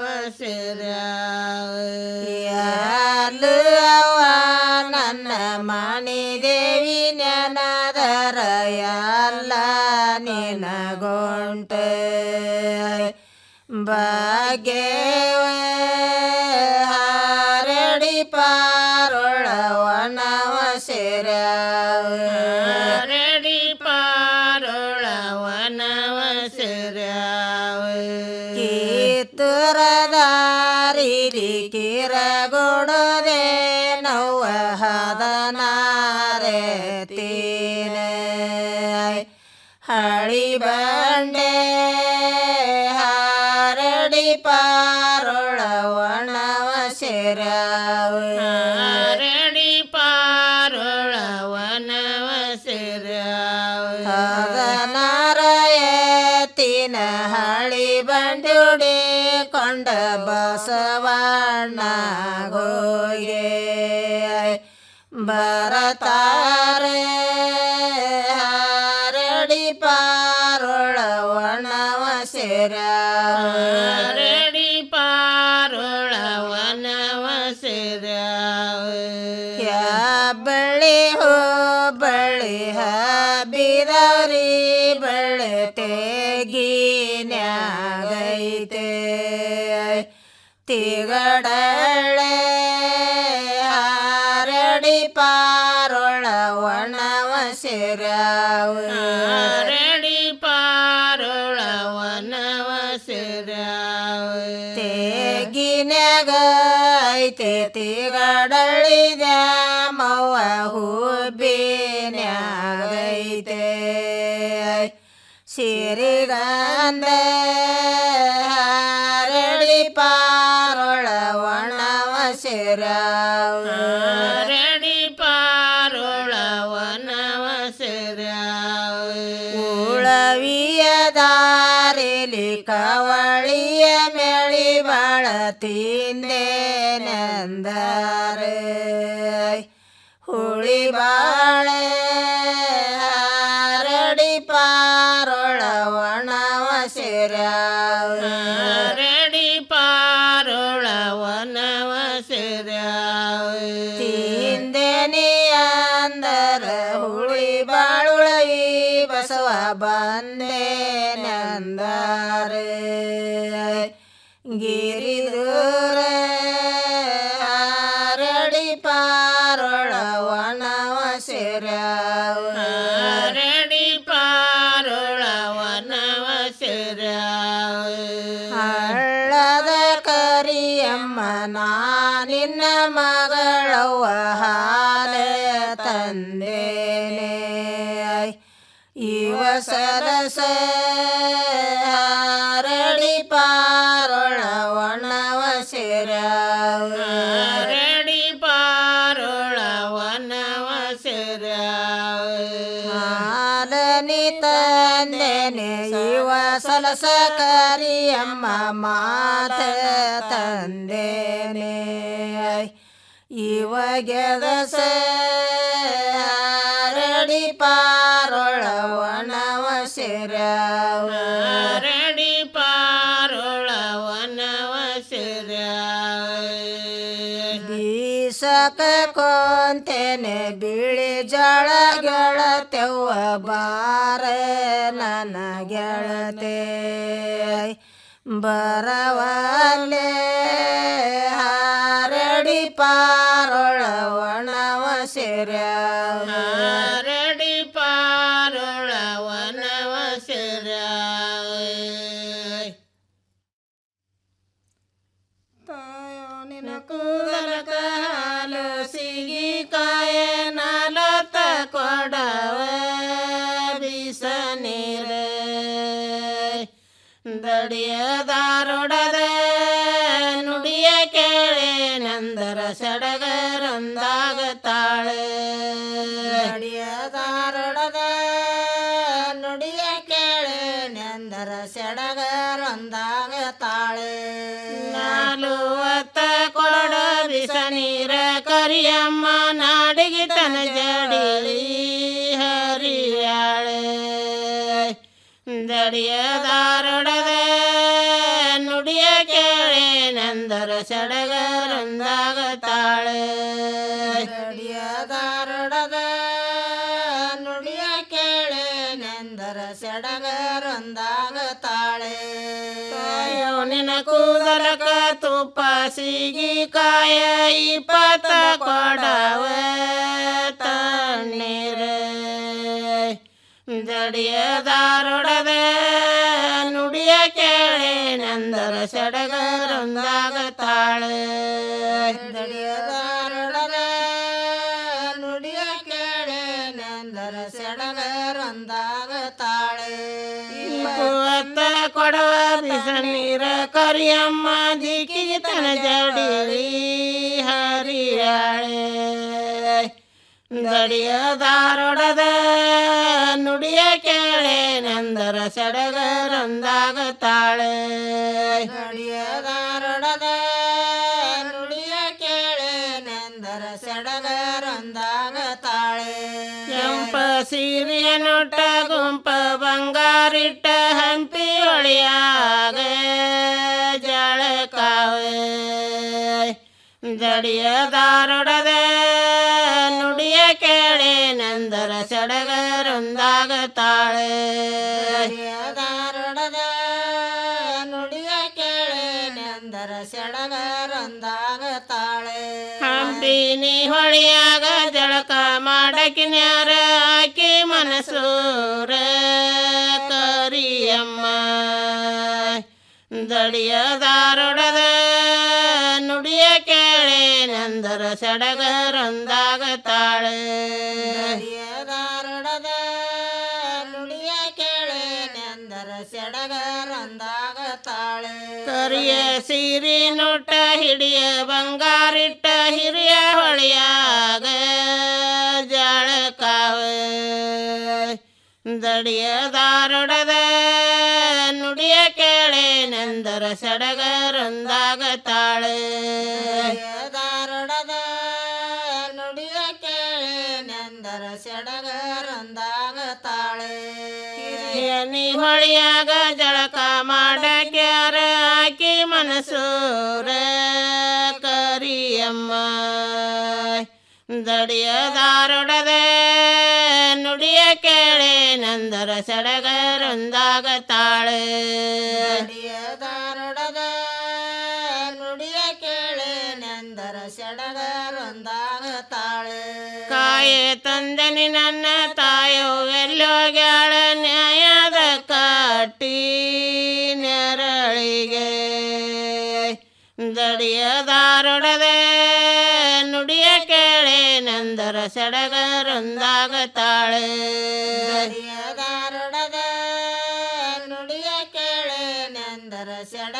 ಸೇರವೆ ಅವ ನನ್ನ ಮಣಿದೇವಿ ನೆನದರ ಎಲ್ಲ ನಿನಗೊಂಟ ಭಾಗ್ಯವೇ ಹಾರಡಿ ಪಾರೊಳ ಒಣವ ಸೇರವೆ ಹಾರಡಿ ಪಾರೊಳ ಒಣವ ಸೇರವೆ ಕಿತ್ತುರದಾರಿಲಿ ಕಿರಗೊಡದೆ ನವ್ವ ಹದನಾರೆ ತೀನೆ ಹಳಿ ಬಂಡೆ ಹಾರಡಿ ಪಾರೊಳ ಒಣವ ಸೇರವೆ ಹಾರಡಿ ಪಾರೊಳ ಒಣವ ಸೇರವೆ ಹದನಾರಯತಿನ ಹಳಿ ಬಂಡುಡಿ ಕೊಂಡ ಬಸವಣ್ಣ ಗೋಗೆ ಬರತಾರೆ ಹಾರಡಿ ಪಾರೊಳ ಒಣವ ಸೇರಡಿ ಪಾರೊಳ ಒಣವ ಸೇರವೆ ಬಳ್ಳಿ ಹೋ ಬಳ್ಳಿ ಹಬಿದವ್ರಿ ಬಳ್ಳಿ ತೆಗಿನ್ಯಾಗೈತೆ ತಿಗಡಳೆ ಹಾರಡಿ ಪಾರೊಳ ಒಣವ ಸೇರವೆ ಹಾರಡಿ ಪಾರೊಳ ಒಣವ ಸೇರವೆ ತೆಗಿನ್ಯಾಗ ಐತೆ ತಿಗಡಳಿದ ಮವ್ವ ಹೂಬಿನ್ಯಾಗೈತೆ ಸಿರಿಗಂಧ ಹಾರಡಿ ಪಾರೊಳ ಒಣವ ಸೇರವೆ ಹಾರಡಿ ಪಾರೊಳ ಒಣವ ಸೇರವೆ ಉಳವಿಯ ದಾರಿಲಿ ಕವಳಿಯ ಮೆಳಿ ಬಾಳ ತಿಂದೇನೆಂದರೆ ಹುಳಿ ಬಾಳೆ ಹಾರಡಿ ಪಾರೊಳ ಒಣವ ಸೇರವೆ ಹಾರಡಿ ಪಾರೊಳ ಒಣವ ಸೇರವೆ ತಿಂದೇನಿ ಅಂದರ ಹುಳಿ ಬಾಳುಳವಿ ಬಸವ ಬಂದೇನೆಂದರೆ ಗಿರಿದು ಸೇರ್ಯಾವರಡಿ ಪಾರುಳವನವ ಸೇರ್ಯಾವ ಹಳ್ಳದ ಕರಿಯಮ್ಮ ನಾನಿನ್ನ ಮಗಳವ್ವ ಹಾಲೆ ತಂದೇನೆ ಇವ ಸರಸ ಹರಡಿ ಪಾರೊಳ ಒಣವ ಸೇರಡಿ ಪಾರೊಳ ಒಣವ ಸೇರನಿ ತಂದೆನೆ ಇವ ಸಲಸ ಕರಿಯಮ್ಮ ಮಾತ ತಂದೇನೆ ಇವ ಗೆದಸ ಹರಡಿ ಪಾರೊಳ ಒಣವ ಸೇರಡಿ ಪಾರೊಳ ಒಣವ ಬೀಸಕ ಕೊಂತೇನೆ ಬಿಳಿ ಜಳ ಗೆಳತೆವ್ವ ಬಾರ ನನ್ನ ಗೆಳತೆ ಬರವಲೆ ಹಾರಡಿ ಪಾರೊಳ ಒಣವ ಸೇರಡಿ ಪಾರೊಳ ಒಣವ ಸೇರ ನಿನ ಕೂದಲಕ ಹಾಲು ಸಿಗಿ ಕಾಯ ನಾಲತ ಕೊಡವ ಬೀಸ ನೀರ ದಡಿಯದಾರೊಡದ ನುಡಿಯ ಕೇಳೆ ನಂದರ ಸಡಗರೊಂದಾಗ ತಾಳೆ ದಡಿಯದಾರೊಡದ ನುಡಿಯ ಕೇಳೆ ನಂದರ ಸಡಗರೊಂದಾಗ ತಾಳೆ ನಾಲುವತ್ತ ಕೊಡ ಬಿಸ ನೀರ ಕರಿಯಮ್ಮ ನಾಡಿಗೆ ತನ ಜಡಿ ಹರಿಯಾಳೆ ದಡಿಯದಾರೊಡದ ನುಡಿಯ ಕೇಳೆ ನಂದರ ಸಡಗರೊಂದಾಗ ತಾಳೆ ದಡಿಯದಾರೊಡದ ನುಡಿಯ ಕೇಳೆ ನಂದರ ಸಡಗರೊಂದಾಗ ತಾಳೆ ನಿನ ಕೂದಲಕ ತುಪ್ಪ ಸಿಗಿ ಕಾಯ ಇಪ್ಪತ್ತ ಕೊಡವ ತಣ್ಣೀರ ಜಡಿಯದಾರೊಡದ ನುಡಿಯ ಕೇಳೆ ನಂದರ ಸಡಗರೊಂದಾಗ ತಾಳೆ ಜಡಿಯದಾರೊಡದ ನುಡಿಯ ಕೇಳೆ ನಂದರ ಸಡಗರೊಂದಾಗ ತಾಳೆ ಇಪ್ಪತ್ತ ಕೊಡವ ಬಿಸ ನೀರ ಕರಿಯಮ್ಮ ದಿಕ್ಕಿಗೆ ತನ ಜಡಿ ಹರಿಯಾಳೆ ದಡಿಯದಾರೊಡದ ನುಡಿಯ ಕೇಳೆ ನಂದರ ಸಡಗರೊಂದಾಗ ತಾಳೆ ದಡಿಯದಾರೊಡದ ನುಡಿಯ ಕೇಳೆ ನಂದರ ಸಡಗರೊಂದಾಗ ತಾಳೆ ಕೆಂಪ ಸೀರೆಯ ನೊಟ್ಟ ಗುಂಪ ಬಂಗಾರಿಟ್ಟ ಹಂಪಿ ಒಳಿಯಾಗ ಜಳಕಾವೆ ದಡಿಯದಾರೊಡದ ನುಡಿಯ ಕೇಳೆ ನಂದರ ಸಡಗರೊಂದಾಗ ತಾಳೆ ದಡಿಯದಾರೊಡದ ನುಡಿಯ ಕೇಳೆ ನಂದರ ಸಡಗರೊಂದಾಗ ತಾಳೆ ಹಂಪಿನಿ ಹೊಳಿಯಾಗ ಜಳಕ ಮಾಡಕಿನ್ಯಾರ ಆಕಿ ಮನಸೂರ ಕರಿಯಮ್ಮ ದಡಿಯದಾರೊಡದ ನುಡಿಯ ಕೇಳೆ ನಂದರ ಸಡಗರೊಂದಾಗ ತಾಳೆ ದಡಿಯದಾರೊಡದ ನುಡಿಯ ಕೇಳೆ ನಂದರ ಸಡಗರೊಂದಾಗ ತಾಳೆ ಕರಿಯ ಸೀರಿ ನೋಟ ಹಿಡಿಯ ಬಂಗಾರಿಟ್ಟ ಹಿರಿಯ ಹೊಳೆಯಾಗ ಜಳಕಾವೆ ದಡಿಯದಾರೊಡದ ನುಡಿಯ ಕೇಳೆ ನಂದರ ಸಡಗರೊಂದಾಗ ತಾಳೆ ದಾರೊಡದ ನುಡಿಯ ಕೇಳೆ ನಂದರ ಸಡಗರೊಂದಾಗ ತಾಳೆ ನೀ ಹೊಳಿಯಾಗ ಜಳಕ ಮಾಡಕ್ಯಾರ ಆಕಿ ಮನಸೂರ ಕರಿಯಮ್ಮ ದಡಿಯದಾರೊಡದ ನುಡಿಯ ಕೇಳೆ ನಂದರ ಸಡಗರೊಂದಾಗ ತಾಳೆ ದಡಿಯದಾರೊಡದ ನುಡಿಯ ಕೇಳೆ ನಂದರ ಸಡಗರೊಂದಾಗ ತಾಳೆ ಕಾಯೆ ತಂದನಿ ನನ್ನ ತಾಯೋ ಎಲ್ಲೋಗ್ಯಾಳ ನ್ಯಾಯದ ಕಟ್ಟಿ ನೆರಳಿಗೆ ದಡಿಯದಾರೊಡದೆ ನುಡಿಯ ಕೇಳೆ ನಂದರ ಸಡಗರೊಂದಾಗ ತಾಳೆ ದರಿಯದಾರೊಡದ ನುಡಿಯ ಕೇಳೆ ನೆಂದರ ಸೆಡ